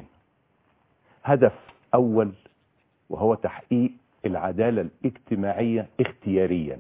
هدف أول وهو تحقيق العدالة الاجتماعية اختياريا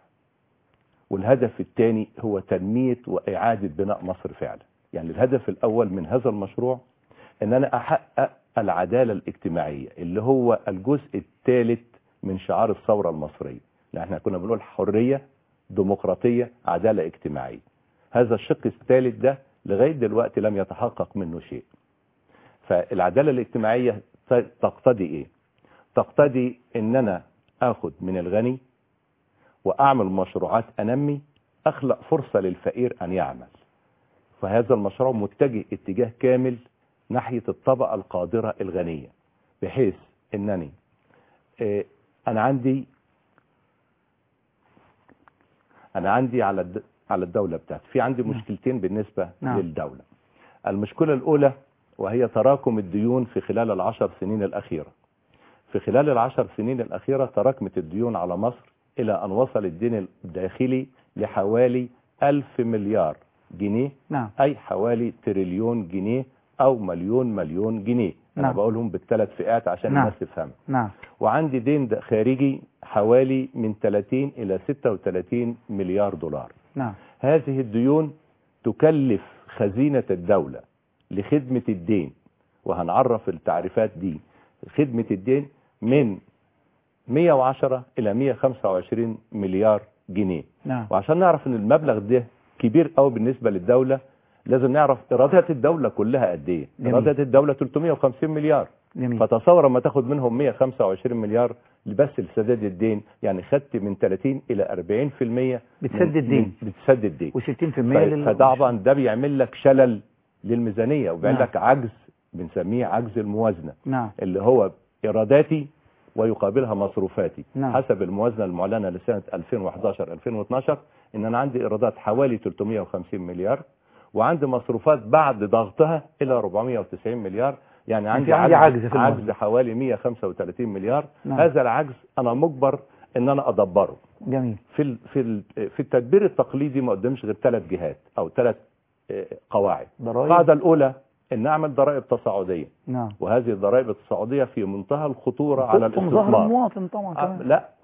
والهدف الثاني هو تنمية وإعادة بناء مصر فعلا يعني الهدف الأول من هذا المشروع ان انا احقق العدالة الاجتماعية اللي هو الجزء الثالث من شعار الثورة المصرية يعني احنا كنا بنقول حرية ديمقراطية عدالة اجتماعية هذا الشق الثالث ده لغاية دلوقتي لم يتحقق منه شيء فالعدالة الاجتماعية ت- تقتضي ايه تقتضي ان انا اخد من الغني واعمل مشروعات انمي اخلق فرصة للفقير ان يعمل فهذا المشروع متجه اتجاه كامل ناحية الطبقة القادرة الغنية بحيث انني آه، انا عندي انا عندي على الد... على الدولة بتاعتي في عندي مشكلتين بالنسبة نعم. للدولة المشكلة الاولى وهي تراكم الديون في خلال العشر سنين الاخيرة في خلال العشر سنين الاخيرة تراكمت الديون على مصر الى ان وصل الدين الداخلي لحوالي ألف مليار جنيه نعم أي حوالي تريليون جنيه أو مليون مليون جنيه أنا نعم. بقولهم بالثلاث فئات عشان نعم. الناس تفهم نعم وعندي دين د- خارجي حوالي من 30 إلى 36 مليار دولار نعم هذه الديون تكلف خزينة الدولة لخدمة الدين وهنعرف التعريفات دي خدمة الدين من 110 إلى 125 مليار جنيه نعم وعشان نعرف ان المبلغ ده كبير قوي بالنسبة للدولة لازم نعرف ايرادات الدولة كلها قد ايه جميل. ايرادات الدولة 350 مليار جميل فتصور لما تاخد منهم 125 مليار بس لسداد الدين يعني خدت من 30 الى 40% من- بتسدد دين. من- بتسدد دين و60% طيب، لل فطبعا ده بيعمل لك شلل للميزانية وبيعمل نعم. لك عجز بنسميه عجز الموازنة نعم اللي هو ايراداتي ويقابلها مصروفاتي نعم. حسب الموازنه المعلنه لسنه 2011 2012 ان انا عندي ايرادات حوالي 350 مليار وعندي مصروفات بعد ضغطها الى 490 مليار يعني يعني عندي في عندي عجز في عجز الموازنة. حوالي 135 مليار نعم. هذا العجز انا مجبر ان انا ادبره جميل في ال- في ال- في التدبير التقليدي ما قدامش غير ثلاث جهات او ثلاث قواعد ضرائب القاعده الاولى ان اعمل ضرائب تصاعديه نعم وهذه الضرائب التصاعديه في منتهى الخطوره على في مظاهرة الاستثمار المواطن طبعا آه، كمان لا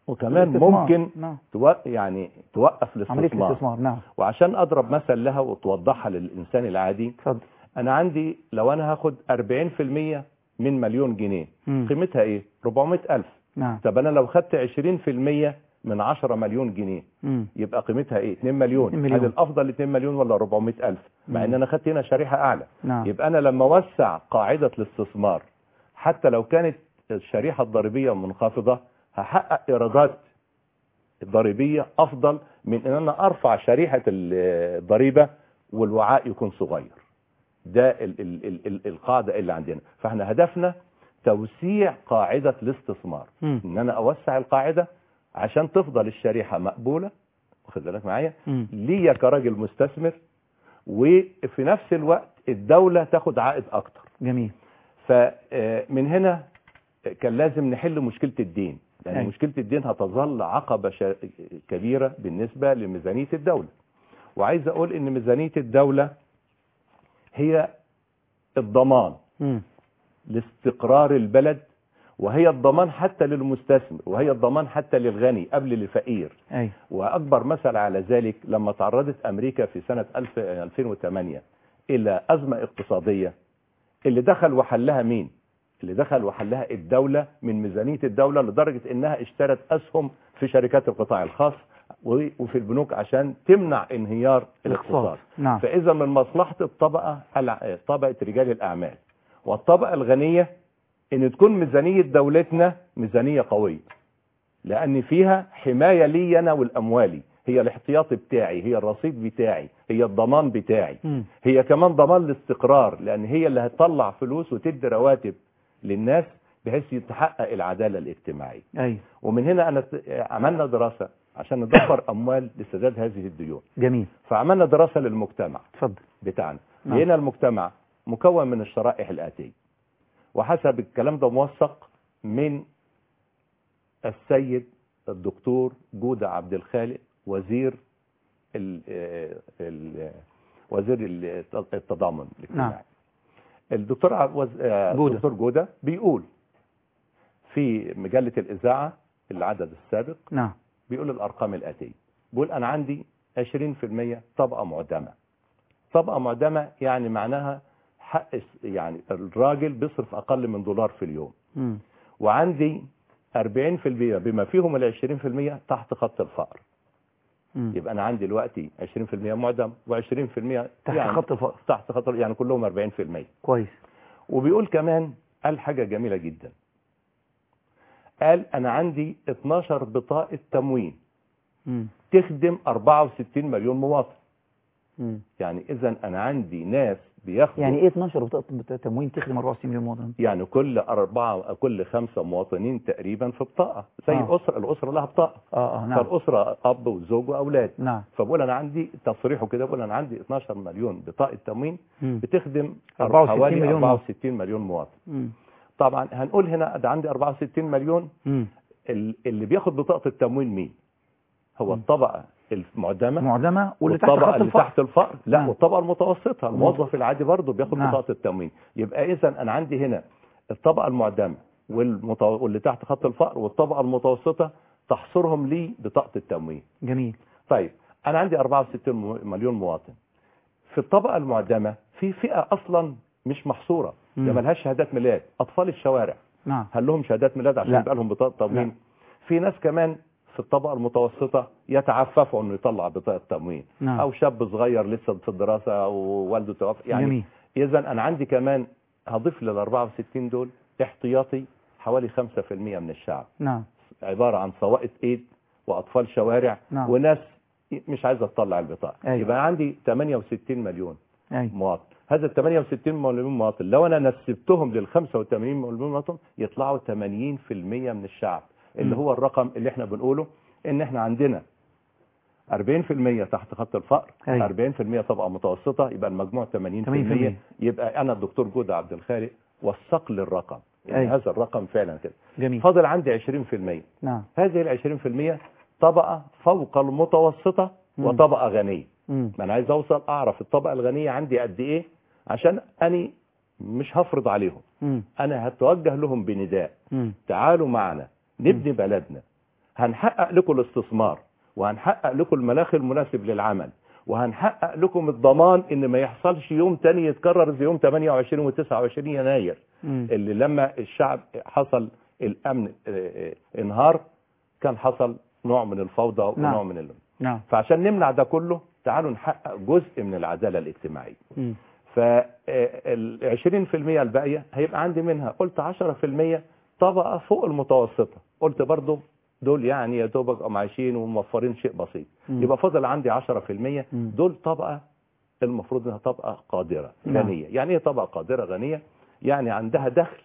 وكمان الاستثمار. ممكن نعم. تو... يعني توقف عملية الاستثمار الاستثمار نعم وعشان اضرب مثل لها وتوضحها للانسان العادي اتفضل انا عندي لو انا هاخد 40% من مليون جنيه مم. قيمتها ايه 400000 نعم طب انا لو خدت 20% من 10 مليون جنيه مم. يبقى قيمتها ايه 2 مليون, 2 مليون. هل الافضل 2 مليون ولا 400000 مع مم. ان انا خدت هنا شريحه اعلى نعم يبقى انا لما اوسع قاعده الاستثمار حتى لو كانت الشريحه الضريبيه منخفضه هحقق ايرادات ضريبيه افضل من ان انا ارفع شريحه الضريبه والوعاء يكون صغير ده ال ال ال ال القاعده اللي عندنا فاحنا هدفنا توسيع قاعده الاستثمار مم. ان انا اوسع القاعده عشان تفضل الشريحه مقبوله واخد بالك معايا مم. ليا كراجل مستثمر وفي نفس الوقت الدوله تاخد عائد اكتر جميل فمن هنا كان لازم نحل مشكله الدين لان أيوة. مشكله الدين هتظل عقبه شا- كبيره بالنسبه لميزانيه الدوله وعايز اقول ان ميزانيه الدوله هي الضمان مم. لاستقرار البلد وهي الضمان حتى للمستثمر وهي الضمان حتى للغني قبل للفقير ايوه واكبر مثل على ذلك لما تعرضت امريكا في سنه 1000 2008 الى ازمه اقتصاديه اللي دخل وحلها مين اللي دخل وحلها الدوله من ميزانيه الدوله لدرجه انها اشترت اسهم في شركات القطاع الخاص و- وفي البنوك عشان تمنع انهيار الاقتصاد نعم فاذا من مصلحه الطبقه الع- طبقه رجال الاعمال والطبقه الغنيه ان تكون ميزانيه دولتنا ميزانيه قويه لان فيها حمايه لي انا والاموالي هي الاحتياطي بتاعي هي الرصيد بتاعي هي الضمان بتاعي مم. هي كمان ضمان الاستقرار لان هي اللي هتطلع فلوس وتدي رواتب للناس بحيث يتحقق العداله الاجتماعيه ايوه ومن هنا انا ت- عملنا دراسه عشان ندبر اموال لسداد هذه الديون جميل فعملنا دراسه للمجتمع اتفضل بتاعنا نعم. لقينا المجتمع مكون من الشرائح الآتية وحسب الكلام ده موثق من السيد الدكتور جودة عبد الخالق وزير ال ال وزير ال- التضامن الاجتماعي نعم. الدكتور ع- وز- آه، جودة. الدكتور جودة بيقول في مجلة الإذاعة العدد السابق نعم بيقول الارقام الاتيه بيقول انا عندي 20% طبقه معدمه طبقه معدمه يعني معناها حق الس- يعني الراجل بيصرف اقل من دولار في اليوم مم. وعندي 40% بما فيهم ال 20% تحت خط الفقر مم. يبقى انا عندي دلوقتي 20% معدم و20% تحت يعني خط الفقر تحت خط يعني كلهم 40% كويس وبيقول كمان قال حاجة جميلة جدا قال أنا عندي 12 بطاقة تموين مم. تخدم 64 مليون مواطن مم. يعني إذا أنا عندي ناس بياخدوا يعني ايه 12 بطاقه بطاقة تموين تخدم 64 مليون مواطن يعني كل أربعة كل خمسة مواطنين تقريبا في بطاقة زي آه. أسرة الأسرة لها بطاقة اه اه نعم فالأسرة أب وزوج وأولاد نعم فبقول أنا عندي تصريحه كده بقول أنا عندي 12 مليون بطاقة تموين مم. بتخدم 64 حوالي مليون مواطن. 64 مليون مواطن مم. طبعا هنقول هنا ده عندي 64 مليون مم. ال- اللي بياخد بطاقة التموين مين هو الطبقة المعدمة معدمه واللي تحت والطبقة خط اللي الفقر تحت الفقر لا نعم. والطبقة المتوسطة الموظف العادي برضه بياخد نعم. بطاقة التموين يبقى إذا أنا عندي هنا الطبقة المعدمة والمتو... واللي تحت خط الفقر والطبقة المتوسطة تحصرهم لي بطاقة التموين جميل طيب أنا عندي 64 م- مليون مواطن في الطبقة المعدمة في فئة أصلا مش محصورة مم. ده ملهاش شهادات ميلاد أطفال الشوارع نعم هل لهم شهادات ميلاد عشان لا. يبقى لهم بطاقه لا. تموين في ناس كمان في الطبقه المتوسطه يتعففوا انه يطلع بطاقه تموين نعم او شاب صغير لسه في الدراسه او والده توفى يعني جميل اذا انا عندي كمان هضيف لل 64 دول احتياطي حوالي 5% من الشعب نعم عباره عن سواقه ايد واطفال شوارع نعم. وناس مش عايزه تطلع البطاقه أيوة. يبقى عندي 68 مليون ايوه مواطن هذا ال 68 مليون مواطن لو انا نسبتهم لل 85 مليون مواطن يطلعوا 80% من الشعب اللي مم. هو الرقم اللي احنا بنقوله ان احنا عندنا 40% تحت خط الفقر أيوة. 40% طبقه متوسطه يبقى المجموع 80% 80%. يبقى انا الدكتور جودة عبد الخالق وثق لي الرقم يعني أيوة. هذا الرقم فعلا كده جميل فاضل عندي 20% نعم هذه ال 20% طبقه فوق المتوسطه مم. وطبقه غنيه مم. ما انا عايز اوصل اعرف الطبقه الغنيه عندي قد ايه عشان اني مش هفرض عليهم مم. انا هتوجه لهم بنداء مم. تعالوا معنا نبني بلدنا هنحقق لكم الاستثمار وهنحقق لكم المناخ المناسب للعمل وهنحقق لكم الضمان ان ما يحصلش يوم تاني يتكرر زي يوم 28 و29 يناير مم. اللي لما الشعب حصل الامن اه، اه، انهار كان حصل نوع من الفوضى ونوع نعم. من ال... نعم فعشان نمنع ده كله تعالوا نحقق جزء من العداله الاجتماعيه مم. فال 20% الباقيه هيبقى عندي منها قلت 10% طبقه فوق المتوسطه قلت برضو دول يعني يا دوبك هم عايشين وموفرين شيء بسيط مم. يبقى فاضل عندي 10% مم. دول طبقه المفروض انها طبقه قادره نعم. غنيه يعني ايه طبقه قادره غنيه يعني عندها دخل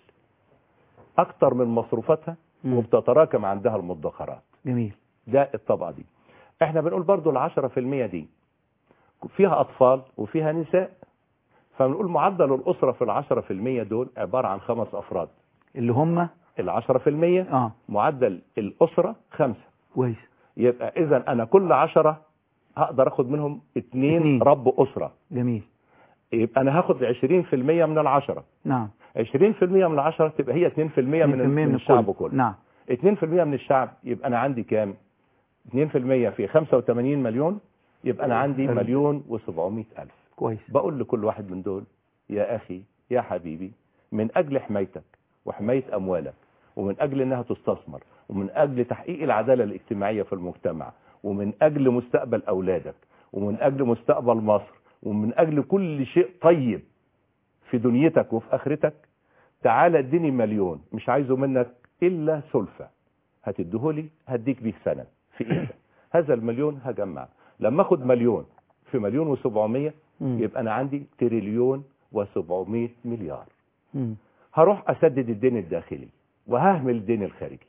اكتر من مصروفاتها مم. وبتتراكم عندها المدخرات جميل ده الطبقه دي احنا بنقول برضو العشرة في المية دي فيها اطفال وفيها نساء فبنقول معدل الاسره في العشرة في المية دول عباره عن خمس افراد اللي هم العشرة في المية اه معدل الاسره خمسة كويس يبقى اذا انا كل عشرة هقدر اخد منهم اتنين, اتنين. رب اسره جميل يبقى انا هاخد 20% من العشرة نعم 20% من العشرة تبقى هي 2% من, 2% من, من الشعب الكل. كله نعم 2% من الشعب يبقى انا عندي كام 2% في 85 مليون يبقى انا عندي حلو. مليون و700 الف كويس بقول لكل واحد من دول يا اخي يا حبيبي من اجل حمايتك وحماية اموالك ومن اجل انها تستثمر ومن اجل تحقيق العدالة الاجتماعية في المجتمع ومن اجل مستقبل اولادك ومن اجل مستقبل مصر ومن اجل كل شيء طيب في دنيتك وفي اخرتك تعال اديني مليون مش عايزه منك الا سلفة هتديهولي هديك بيه سنة في ايدك هذا المليون هجمع لما اخد مليون في مليون و700 مم. يبقى انا عندي تريليون و700 مليار مم. هروح اسدد الدين الداخلي وههمل الدين الخارجي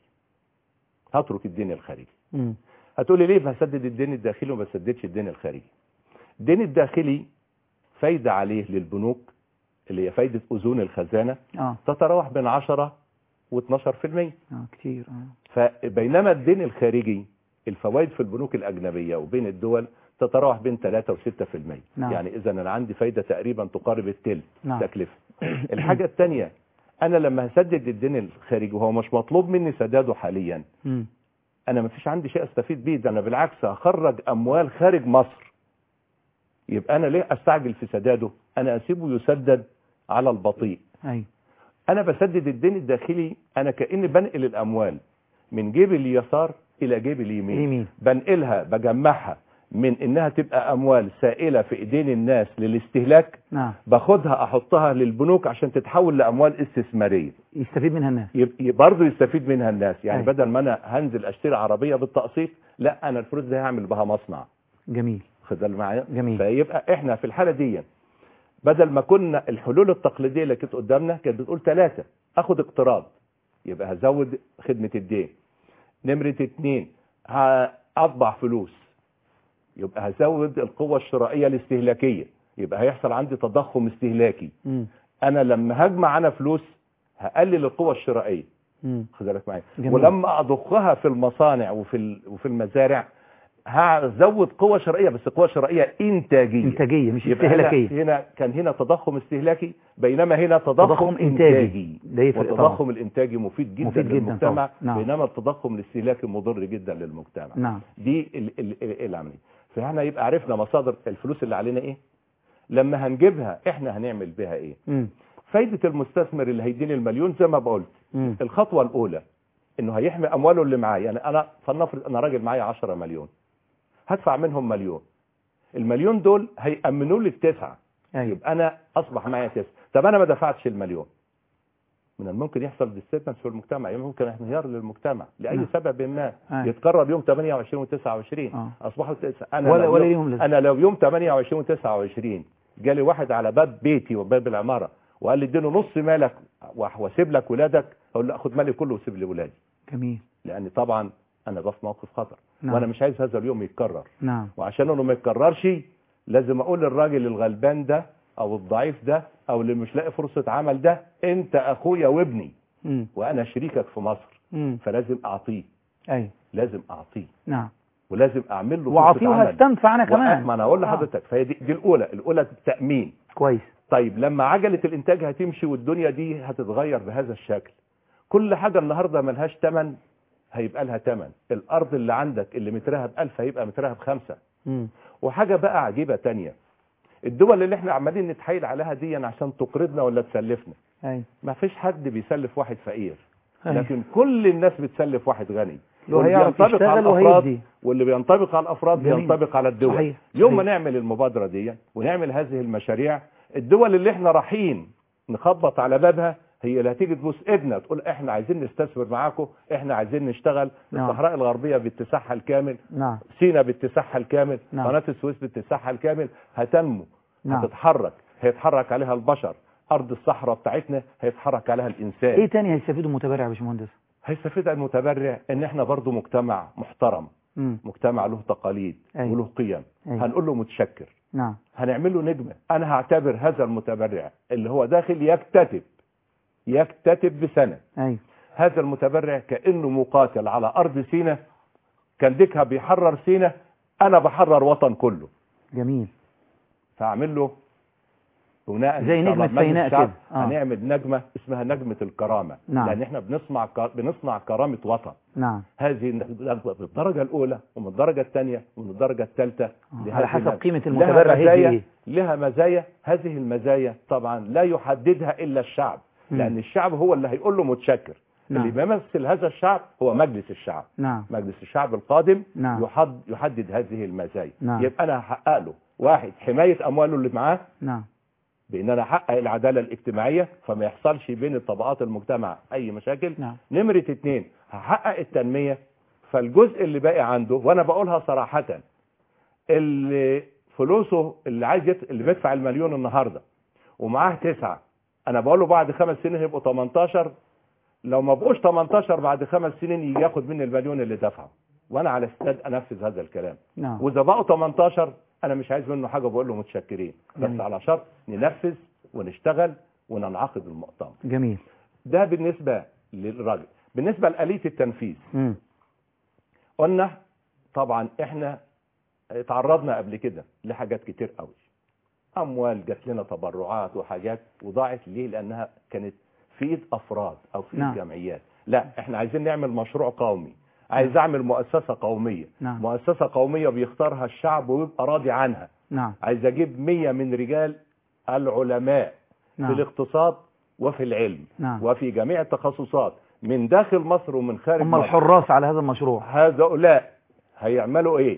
هترك الدين الخارجي مم. هتقولي ليه بسدد الدين الداخلي وما بسددش الدين الخارجي الدين الداخلي فايدة عليه للبنوك اللي هي فايدة أذون الخزانة اه تتراوح بين 10 و12% اه كتير اه فبينما الدين الخارجي الفوائد في البنوك الأجنبية وبين الدول تتراوح بين 3 و6% نعم. يعني إذا أنا عندي فايدة تقريبا تقارب التلت نعم. تكلفة الحاجة الثانية أنا لما هسدد الدين الخارجي وهو مش مطلوب مني سداده حاليا مم. انا ما فيش عندي شيء استفيد بيه ده انا بالعكس هخرج اموال خارج مصر يبقى انا ليه استعجل في سداده انا اسيبه يسدد على البطيء ايوه انا بسدد الدين الداخلي انا كاني بنقل الاموال من جيب اليسار الى جيب اليمين اليمين. بنقلها بجمعها من انها تبقى اموال سائله في ايدين الناس للاستهلاك نعم باخدها احطها للبنوك عشان تتحول لاموال استثماريه يستفيد منها الناس يبقى برضه يستفيد منها الناس يعني أيوة. بدل ما انا هنزل اشتري عربيه بالتقسيط لا انا الفلوس دي هعمل بها مصنع جميل خد بالك معايا جميل. فيبقى احنا في الحاله دي بدل ما كنا الحلول التقليديه اللي كانت قدامنا كانت بتقول ثلاثه اخد اقتراض يبقى هزود خدمه الدين نمره اتنين هاطبع فلوس يبقى هزود القوه الشرائيه الاستهلاكيه يبقى هيحصل عندي تضخم استهلاكي مم. انا لما هجمع انا فلوس هقلل القوه الشرائيه مم. خد بالك معايا جميل. ولما اضخها في المصانع وفي ال- وفي المزارع هزود قوة شرائية بس قوة شرائية إنتاجية انتاجيه مش يبقى هنا, استهلاكيه هنا كان هنا تضخم استهلاكي بينما هنا تضخم, تضخم إنتاجي. ده يفرق طبعا. والتضخم الإنتاجي مفيد جدا مفيد جدا للمجتمع طبعا. نعم. بينما التضخم الاستهلاكي مضر جدا للمجتمع نعم دي ال- ال- ال- العملية فاحنا يبقى عرفنا مصادر الفلوس اللي علينا ايه لما هنجيبها احنا هنعمل بها ايه مم. فايدة المستثمر اللي هيديني المليون زي ما بقولت مم. الخطوة الأولى إنه هيحمي أمواله اللي معاه يعني أنا فلنفرض أنا راجل معايا 10 مليون هدفع منهم مليون المليون دول هيأمنوا لي التسعة ايوه يبقى أنا أصبح معايا تسعة طب أنا ما دفعتش المليون من الممكن يحصل ديستربنس في المجتمع يعني ممكن انهيار للمجتمع لأي نعم. سبب ما أيوة. يتكرر يوم 28 و29 آه. أصبحوا تسعة أنا ولا- لو ولا يوم- ليهم لازمة. أنا لو يوم 28 و29 جالي واحد على باب بيتي وباب العمارة وقال لي اديله نص مالك واسيب لك ولادك اقول له اخد مالي كله وسيب لي ولادي جميل لان طبعا انا ده في موقف خطر نعم. وانا مش عايز هذا اليوم يتكرر نعم وعشان انه ما يتكررش لازم اقول للراجل الغلبان ده او الضعيف ده او اللي مش لاقي فرصه عمل ده انت اخويا وابني مم. وانا شريكك في مصر مم. فلازم اعطيه ايوه لازم اعطيه نعم ولازم اعمل له فرصة واعطيه عمل. وهستنفع انا كمان وأ- ما انا اقول آه. لحضرتك فهي دي, دي الاولى الاولى التامين كويس طيب لما عجلة الانتاج هتمشي والدنيا دي هتتغير بهذا الشكل كل حاجة النهاردة ملهاش تمن هيبقى لها ثمن الارض اللي عندك اللي مترها بألف هيبقى مترها بخمسة مم. وحاجة بقى عجيبة تانية الدول اللي احنا عمالين نتحايل عليها دي عشان تقرضنا ولا تسلفنا ايوه ما فيش حد بيسلف واحد فقير أيوة. لكن كل الناس بتسلف واحد غني لو واللي هيعرف بينطبق يشتغل على الافراد وهيدي. واللي بينطبق على الافراد جميل. بينطبق على الدول صحيح. يوم ما صحيح. نعمل المبادره دي ونعمل هذه المشاريع الدول اللي احنا رايحين نخبط على بابها هي اللي هتيجي تبوس ايدنا تقول احنا عايزين نستثمر معاكم احنا عايزين نشتغل نعم. الصحراء الغربيه باتساعها الكامل نعم سينا باتساعها الكامل نعم. قناه السويس باتساعها الكامل هتنمو نعم. هتتحرك هيتحرك عليها البشر ارض الصحراء بتاعتنا هيتحرك عليها الانسان ايه تاني هيستفيدوا المتبرع يا باشمهندس هيستفيد المتبرع ان احنا برضو مجتمع محترم مم. مجتمع له تقاليد أيوة. وله قيم أيوة. هنقول له متشكر نعم هنعمل له نجمة انا هعتبر هذا المتبرع اللي هو داخل يكتتب يكتتب بسنة ايوه هذا المتبرع كأنه مقاتل على ارض سينا كان ديكها بيحرر سينا انا بحرر وطن كله جميل فاعمل له بناء زي إن شاء الله نجمة مجلس سيناء الشعب كده. آه. هنعمل نجمة اسمها نجمة الكرامة نعم. لان احنا بنصنع ك- بنصنع كرامة وطن نعم هذه النجمة من الدرجة الأولى ومن الدرجة الثانية ومن الدرجة الثالثة لهذه على حسب النجمة. قيمة لها المتبرع هي مزايا ايه لها مزايا هذه المزايا طبعا لا يحددها إلا الشعب مم. لأن الشعب هو اللي هيقول له متشكر نعم. اللي بيمثل هذا الشعب هو مجلس الشعب نعم مجلس الشعب القادم نعم. يحد يحدد هذه المزايا نعم. يبقى أنا هحقق له واحد حماية أمواله اللي معاه نعم بان انا احقق العداله الاجتماعيه فما يحصلش بين الطبقات المجتمع اي مشاكل نعم. نمره اتنين هحقق التنميه فالجزء اللي باقي عنده وانا بقولها صراحه اللي فلوسه اللي عايز يت... اللي بيدفع المليون النهارده ومعاه تسعه انا بقول له بعد خمس سنين هيبقوا 18 لو ما بقوش 18 بعد خمس سنين يجي ياخد مني المليون اللي دفعه وانا على استعداد انفذ هذا الكلام نعم واذا بقوا 18 انا مش عايز منه حاجه بقول له متشكرين بس جميل. على شرط ننفذ ونشتغل وننعقد المؤتمر جميل ده بالنسبه للراجل بالنسبه لآلية التنفيذ مم. قلنا طبعا احنا اتعرضنا قبل كده لحاجات كتير قوي اموال جات لنا تبرعات وحاجات وضاعت ليه لانها كانت في ايد افراد او في ايد نعم. جمعيات لا احنا عايزين نعمل مشروع قومي عايز اعمل مؤسسه قوميه نعم. مؤسسه قوميه بيختارها الشعب ويبقى راضي عنها نعم عايز اجيب 100 من رجال العلماء في نعم الاقتصاد وفي العلم نعم وفي جميع التخصصات من داخل مصر ومن خارج هم مصر الحراس على هذا المشروع هؤلاء هيعملوا ايه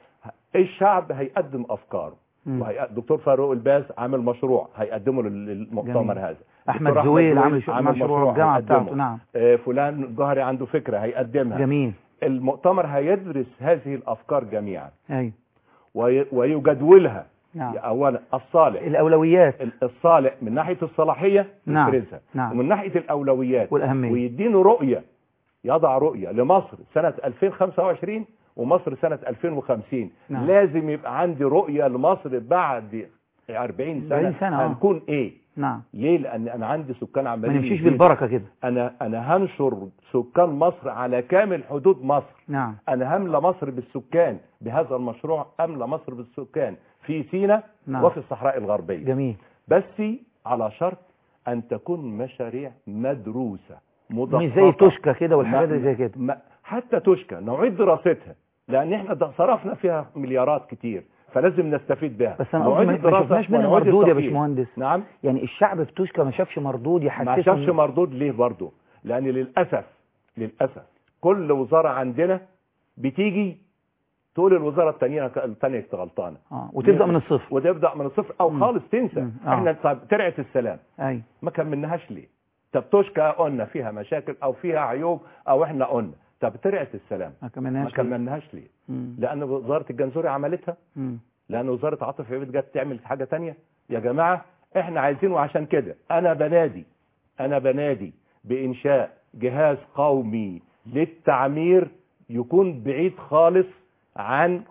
الشعب هيقدم افكاره مم. وهي... دكتور فاروق الباز عامل مشروع هيقدمه لل- للمؤتمر جميل. هذا احمد دكتور زويل عامل شو- مشروع الجامعة هيقدمه. بتاعته نعم آه، فلان الجهري عنده فكرة هيقدمها جميل المؤتمر هيدرس هذه الافكار جميعا ايوه وي... ويجدولها نعم اولا الصالح الاولويات ال- الصالح من ناحية الصلاحية نعم. يفرزها نعم. ومن ناحية الأولويات والأهمية. ويدينه رؤية يضع رؤية لمصر سنة 2025 ومصر سنة 2050 نعم. لازم يبقى عندي رؤية لمصر بعد 40 سنة, 40 سنة، آه. هنكون ايه نعم ليه لان انا عندي سكان ما عمالين نمشيش يزيدوا. بالبركة كده انا انا هنشر سكان مصر على كامل حدود مصر نعم انا هملى مصر بالسكان بهذا المشروع املى مصر بالسكان في سينا نعم. وفي الصحراء الغربية جميل بس على شرط ان تكون مشاريع مدروسة مدققة مش زي توشكا كده والحاجات ما- اللي زي كده ما حتى توشكا نعيد دراستها لان احنا ده صرفنا فيها مليارات كتير فلازم نستفيد بها بس انا قصدي نعيد ما- ما الدراسة شفناش منها ونعيد مردود يا التقييم. باشمهندس نعم يعني الشعب في توشكا ما شافش مردود ما يحسسهم شافش مردود ليه برضه لان للاسف للاسف كل وزاره عندنا بتيجي تقول الوزاره الثانيه الثانيه غلطانه اه وتبدا من الصفر وتبدا من الصفر او مم. خالص تنسى مم. آه. احنا طب ترعه السلام ايوه ما كملناهاش ليه طب توشكا قلنا فيها مشاكل او فيها عيوب او احنا قلنا طب ترعه السلام ما ما كملناش ليه؟ كملناهاش ليه مم. لان وزاره الجنزوري عملتها مم. لان وزاره عاطف عبيد جت تعمل حاجه تانية يا جماعه احنا عايزينه عشان كده انا بنادي انا بنادي بانشاء جهاز قومي للتعمير يكون بعيد خالص عن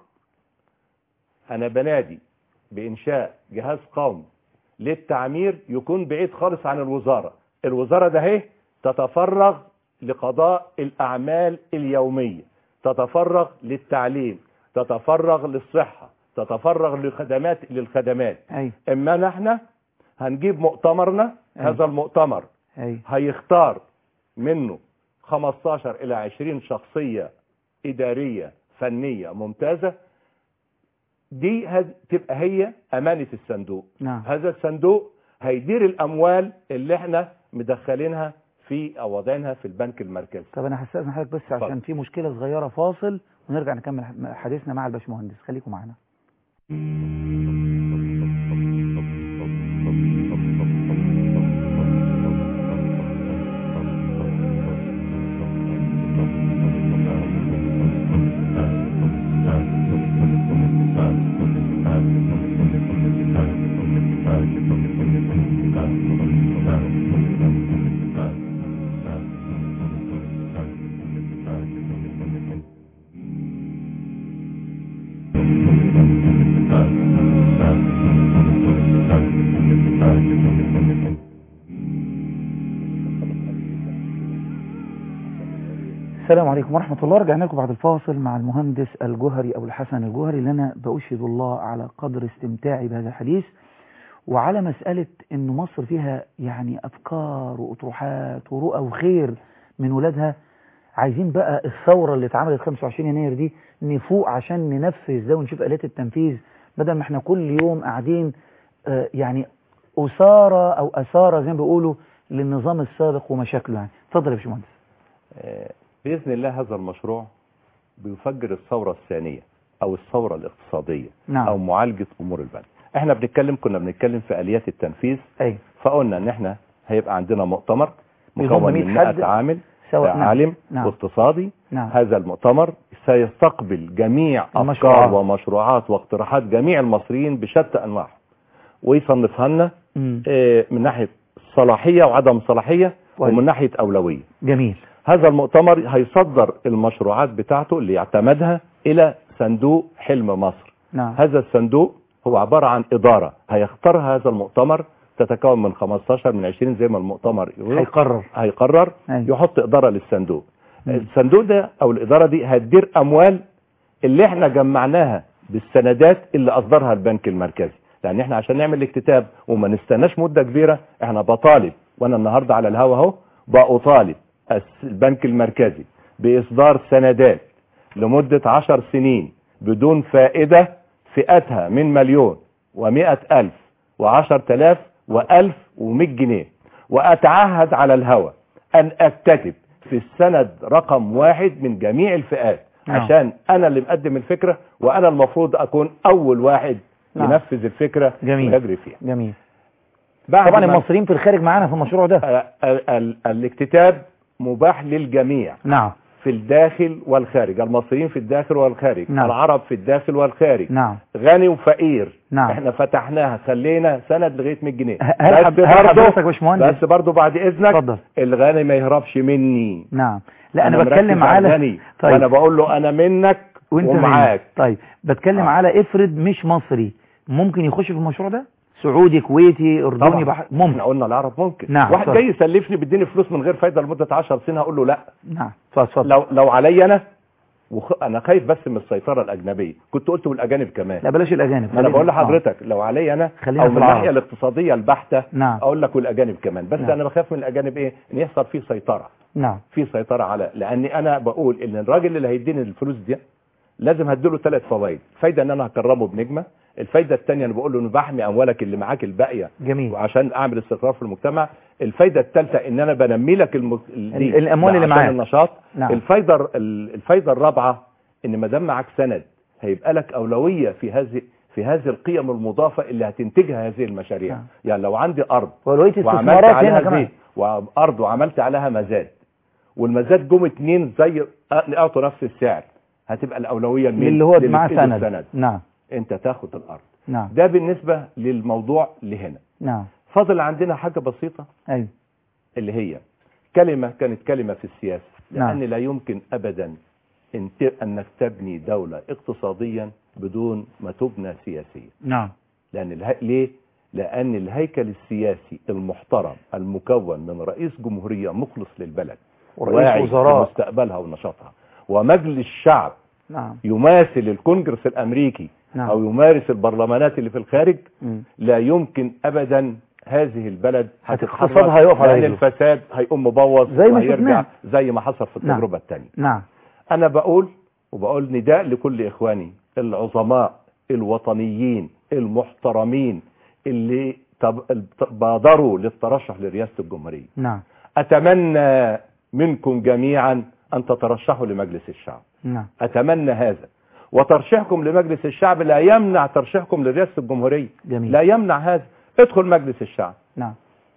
انا بنادي بانشاء جهاز قومي للتعمير يكون بعيد خالص عن الوزاره الوزاره ده اهي تتفرغ لقضاء الاعمال اليوميه تتفرغ للتعليم تتفرغ للصحه تتفرغ للخدمات للخدمات ايوه اما نحن هنجيب مؤتمرنا أيوة. هذا المؤتمر ايوه هيختار منه 15 الى 20 شخصيه اداريه فنيه ممتازه دي هز- تبقى هي امانه الصندوق نعم هذا الصندوق هيدير الاموال اللي احنا مدخلينها في او واضعينها في البنك المركزي طب انا هستاذن حضرتك بس عشان في مشكله صغيره فاصل ونرجع نكمل حديثنا مع الباشمهندس خليكم معانا السلام عليكم ورحمة الله رجعنا لكم بعد الفاصل مع المهندس الجوهري أبو الحسن الجوهري اللي أنا بأشهد الله على قدر استمتاعي بهذا الحديث وعلى مسألة أن مصر فيها يعني أفكار وأطروحات ورؤى وخير من ولادها عايزين بقى الثورة اللي اتعملت 25 يناير دي نفوق عشان ننفذ ده ونشوف آلات التنفيذ بدل ما احنا كل يوم قاعدين آه، يعني أسارة أو أسارة زي ما بيقولوا للنظام السابق ومشاكله يعني اتفضل يا باشمهندس آه، بإذن الله هذا المشروع بيفجر الثورة الثانية أو الثورة الاقتصادية نعم. أو معالجة أمور البلد احنا بنتكلم كنا بنتكلم في آليات التنفيذ أي. فقلنا ان احنا هيبقى عندنا مؤتمر بيضم مكون 100 من حد 100 عامل سواء- نعم. عالم نعم. واقتصادي نعم. هذا المؤتمر سيستقبل جميع المشروعات. أفكار ومشروعات واقتراحات جميع المصريين بشتى أنواعهم ويصنفها لنا مم. آه، من ناحية صلاحية وعدم صلاحية كويس. ومن ناحية أولوية جميل هذا المؤتمر هيصدر المشروعات بتاعته اللي يعتمدها إلى صندوق حلم مصر نعم هذا الصندوق هو عبارة عن إدارة هيختارها هذا المؤتمر تتكون من 15 من 20 زي ما المؤتمر يقول هيقرر هيقرر أيوة. يحط إدارة للصندوق مم. الصندوق ده أو الإدارة دي هتدير أموال اللي احنا جمعناها بالسندات اللي أصدرها البنك المركزي لأن احنا عشان نعمل الاكتتاب وما نستناش مدة كبيرة احنا بطالب وأنا النهاردة على الهوا اهو بأطالب الس- البنك المركزي بإصدار سندات لمدة عشر سنين بدون فائدة فئتها من مليون ومئة ألف وعشر تلاف وألف ومئة جنيه وأتعهد على الهوى أن أكتتب في السند رقم واحد من جميع الفئات نعم. عشان أنا اللي مقدم الفكرة وأنا المفروض أكون أول واحد نعم. ينفذ الفكرة جميل. ويجري فيها جميل بعد طبعا ما- المصريين في الخارج معانا في المشروع ده ال- ال- الاكتتاب مباح للجميع نعم في الداخل والخارج المصريين في الداخل والخارج نعم. العرب في الداخل والخارج نعم غني وفقير نعم. احنا فتحناها خلينا سند لغايه 100 جنيه هل بس حب- هل برضه- حضرتك يا باشمهندس بس برضه بعد اذنك اتفضل. الغني ما يهربش مني نعم لا انا, مركز بتكلم على على الغني طيب. وانا بقول له انا منك وانت ومعاك مني. طيب بتكلم آه. على افرض مش مصري ممكن يخش في المشروع ده سعودي كويتي اردني طبعا بح... احنا ممكن قلنا العرب ممكن نعم، واحد اتفضل. جاي يسلفني بيديني فلوس من غير فايده لمده 10 سنين هقول له لا نعم اتفضل اتفضل لو لو عليا انا وخ... انا خايف بس من السيطره الاجنبيه كنت قلت والاجانب كمان لا بلاش الاجانب ما انا بقول آه. لحضرتك لو عليا انا خلينا او في من العرب. الناحيه الاقتصاديه البحته نعم اقول لك والاجانب كمان بس نعم. انا بخاف من الاجانب ايه ان يحصل فيه سيطره نعم في سيطره على لاني انا بقول ان الراجل اللي هيديني الفلوس دي لازم هديله ثلاث فوائد فايده ان انا هكرمه بنجمه الفايده الثانيه انا بقول له ان بحمي اموالك اللي معاك الباقيه جميل وعشان اعمل استقرار في المجتمع الفايده الثالثه ان انا بنمي لك الم... دي الأموال اللي عشان معاك. النشاط نعم. الفايده الر- ال- الفايده الرابعه ان ما دام معاك سند هيبقى لك اولويه في هذه في هذه القيم المضافه اللي هتنتجها هذه المشاريع نعم. يعني لو عندي ارض ولقيت وعملت استثمارات عليها هنا كمان زيت وارض وعملت عليها مزاد والمزاد جم اتنين زي اعطوا نفس السعر هتبقى الاولويه لمين اللي هو للي معاه في إيده سند نعم انت تاخد الارض نعم ده بالنسبه للموضوع لهنا نعم فاضل عندنا حاجه بسيطه ايوه اللي هي كلمه كانت كلمه في السياسه نعم. لان لا يمكن ابدا إن ت- انك تبني دوله اقتصاديا بدون ما تبنى سياسيا نعم لان اله... ليه لان الهيكل السياسي المحترم المكون من رئيس جمهوريه مخلص للبلد ورئيس واعي وزراء. بمستقبلها ونشاطها ومجلس شعب نعم يماثل الكونجرس الامريكي نعم. او يمارس البرلمانات اللي في الخارج مم. لا يمكن ابدا هذه البلد هتتحرك اقتصادها هيقف على لان رجله. الفساد هيقوم مبوظ زي ما وهيرجع شفناه. زي ما حصل في نعم. التجربه الثانيه نعم انا بقول وبقول نداء لكل اخواني العظماء الوطنيين المحترمين اللي تب- بادروا للترشح لرئاسه الجمهوريه نعم اتمنى منكم جميعا ان تترشحوا لمجلس الشعب نعم اتمنى هذا وترشيحكم لمجلس الشعب لا يمنع ترشيحكم لرئاسه الجمهوريه جميل. لا يمنع هذا ادخل مجلس الشعب نعم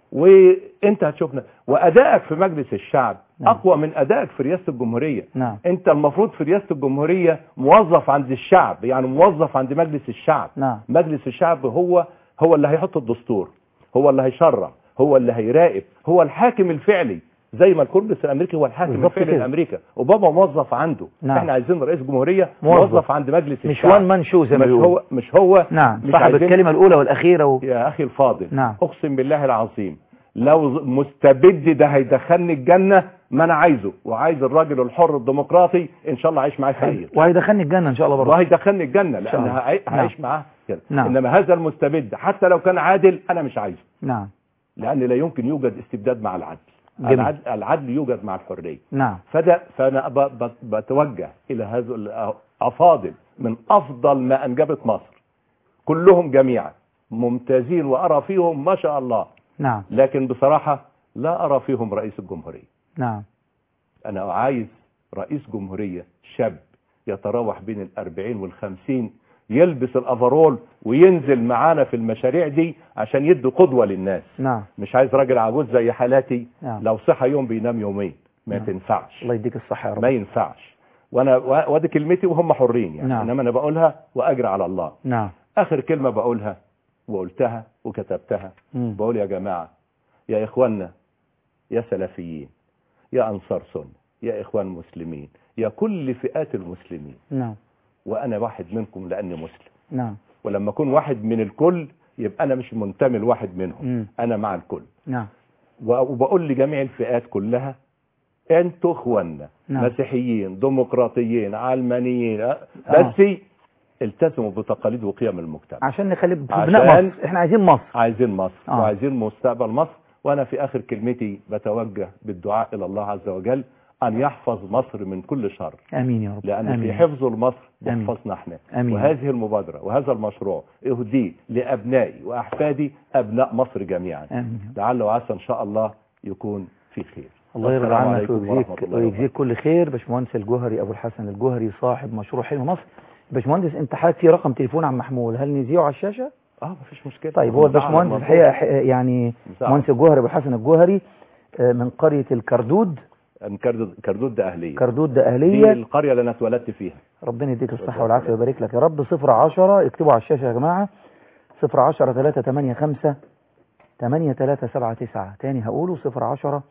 وانت هتشوفنا وادائك في مجلس الشعب نعم. اقوى من ادائك في رئاسه الجمهوريه نعم انت المفروض في رئاسه الجمهوريه موظف عند الشعب يعني موظف عند مجلس الشعب نعم مجلس الشعب هو هو اللي هيحط الدستور هو اللي هيشرع هو اللي هيراقب هو الحاكم الفعلي زي ما الكونجرس الامريكي هو الحاكم بالظبط الفعلي كده. لامريكا اوباما موظف عنده نعم. احنا عايزين رئيس جمهوريه موظف. موظف, عند مجلس مش الشعب وان مان شو زي ما مش بيقولوا. هو مش هو نعم مش صاحب عايزين- الكلمة الأولى والأخيرة و... يا اخي الفاضل نعم. اقسم بالله العظيم لو ز- مستبد ده هيدخلني الجنه ما انا عايزه وعايز الراجل الحر الديمقراطي ان شاء الله اعيش معاه خير وهيدخلني الجنة إن شاء الله برضه وهيدخلني الجنه إن شاء لان الله. هعي- نعم. هعيش معاه كده نعم. انما هذا المستبد حتى لو كان عادل انا مش عايزه نعم لان لا يمكن يوجد استبداد مع العدل جميل. العدل, العدل يوجد مع الحريه نعم فده فانا ب- ب- بتوجه الى هذا الافاضل من افضل ما انجبت مصر كلهم جميعا ممتازين وارى فيهم ما شاء الله نعم لكن بصراحه لا ارى فيهم رئيس الجمهوريه نعم انا عايز رئيس جمهوريه شاب يتراوح بين الأربعين والخمسين يلبس الافرول وينزل معانا في المشاريع دي عشان يدي قدوه للناس نعم مش عايز راجل عجوز زي حالاتي نعم. لو صحى يوم بينام يومين ما نعم. تنفعش الله يديك الصحة يا رب ما ينفعش وانا و- وادي كلمتي وهم حرين يعني نعم. انما انا بقولها واجري على الله نعم اخر كلمه بقولها وقلتها وكتبتها مم. بقول يا جماعه يا اخواننا يا سلفيين يا انصار سنه يا اخوان مسلمين يا كل فئات المسلمين نعم وانا واحد منكم لاني مسلم نعم ولما اكون واحد من الكل يبقى انا مش منتمي لواحد منهم مم. انا مع الكل نعم و- وبقول لجميع الفئات كلها انتوا اخواننا نعم. مسيحيين ديمقراطيين علمانيين أه، آه. بس التزموا بتقاليد وقيم المجتمع عشان نخلي في عشان- بناء مصر احنا عايزين مصر عايزين مصر آه. وعايزين مستقبل مصر وانا في اخر كلمتي بتوجه بالدعاء الى الله عز وجل ان يحفظ مصر من كل شر امين يا رب لان آمين. في حفظه لمصر آمين. يحفظنا احنا آمين. وهذه المبادره وهذا المشروع اهديه لابنائي واحفادي ابناء مصر جميعا آمين. لعل وعسى ان شاء الله يكون في خير الله يرضى والسلام عنك عليكم ورحمة ويجزيك الله ويجزيك كل خير باشمهندس الجوهري ابو الحسن الجوهري صاحب مشروع حلم مصر باشمهندس انت حضرتك في رقم تليفون عم محمول هل نذيعه على الشاشه اه مفيش مشكله طيب هو مساعدة الباشمهندس المفروض. الحقيقه ح- يعني مساعدة. مهندس الجوهري ابو الحسن الجوهري آه، من قريه الكردود أن كردود كردود ده اهليه كردود ده دي اهليه القريه اللي انا اتولدت فيها ربنا يديك الصحه والعافيه ويبارك لك يا رب 010 اكتبوا على الشاشه يا جماعه 010 385 8379 تاني هقوله 010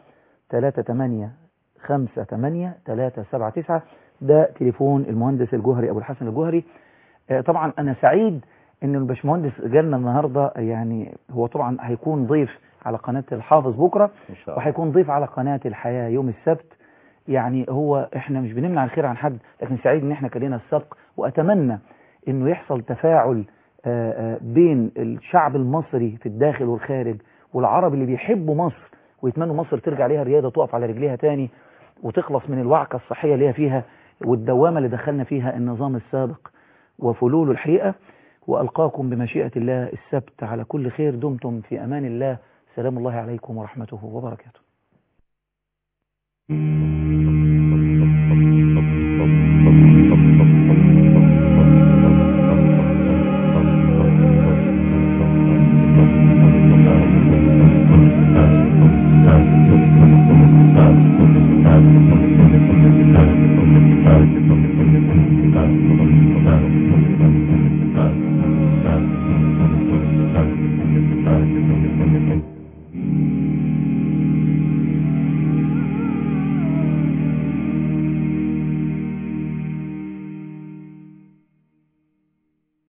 385 379 ده تليفون المهندس الجوهري ابو الحسن الجوهري آه، طبعا انا سعيد ان الباشمهندس جالنا النهارده يعني هو طبعا هيكون ضيف على قناه الحافظ بكره ان شاء الله وهيكون ضيف على قناه الحياه يوم السبت يعني هو احنا مش بنمنع الخير عن حد لكن سعيد ان احنا كان لنا السبق واتمنى انه يحصل تفاعل آه، آه، بين الشعب المصري في الداخل والخارج والعرب اللي بيحبوا مصر ويتمنوا مصر ترجع ليها الرياضه تقف على رجليها تاني وتخلص من الوعكه الصحيه اللي هي فيها والدوامه اللي دخلنا فيها النظام السابق وفلول الحقيقه والقاكم بمشيئه الله السبت على كل خير دمتم في امان الله سلام الله عليكم ورحمته وبركاته Thank you.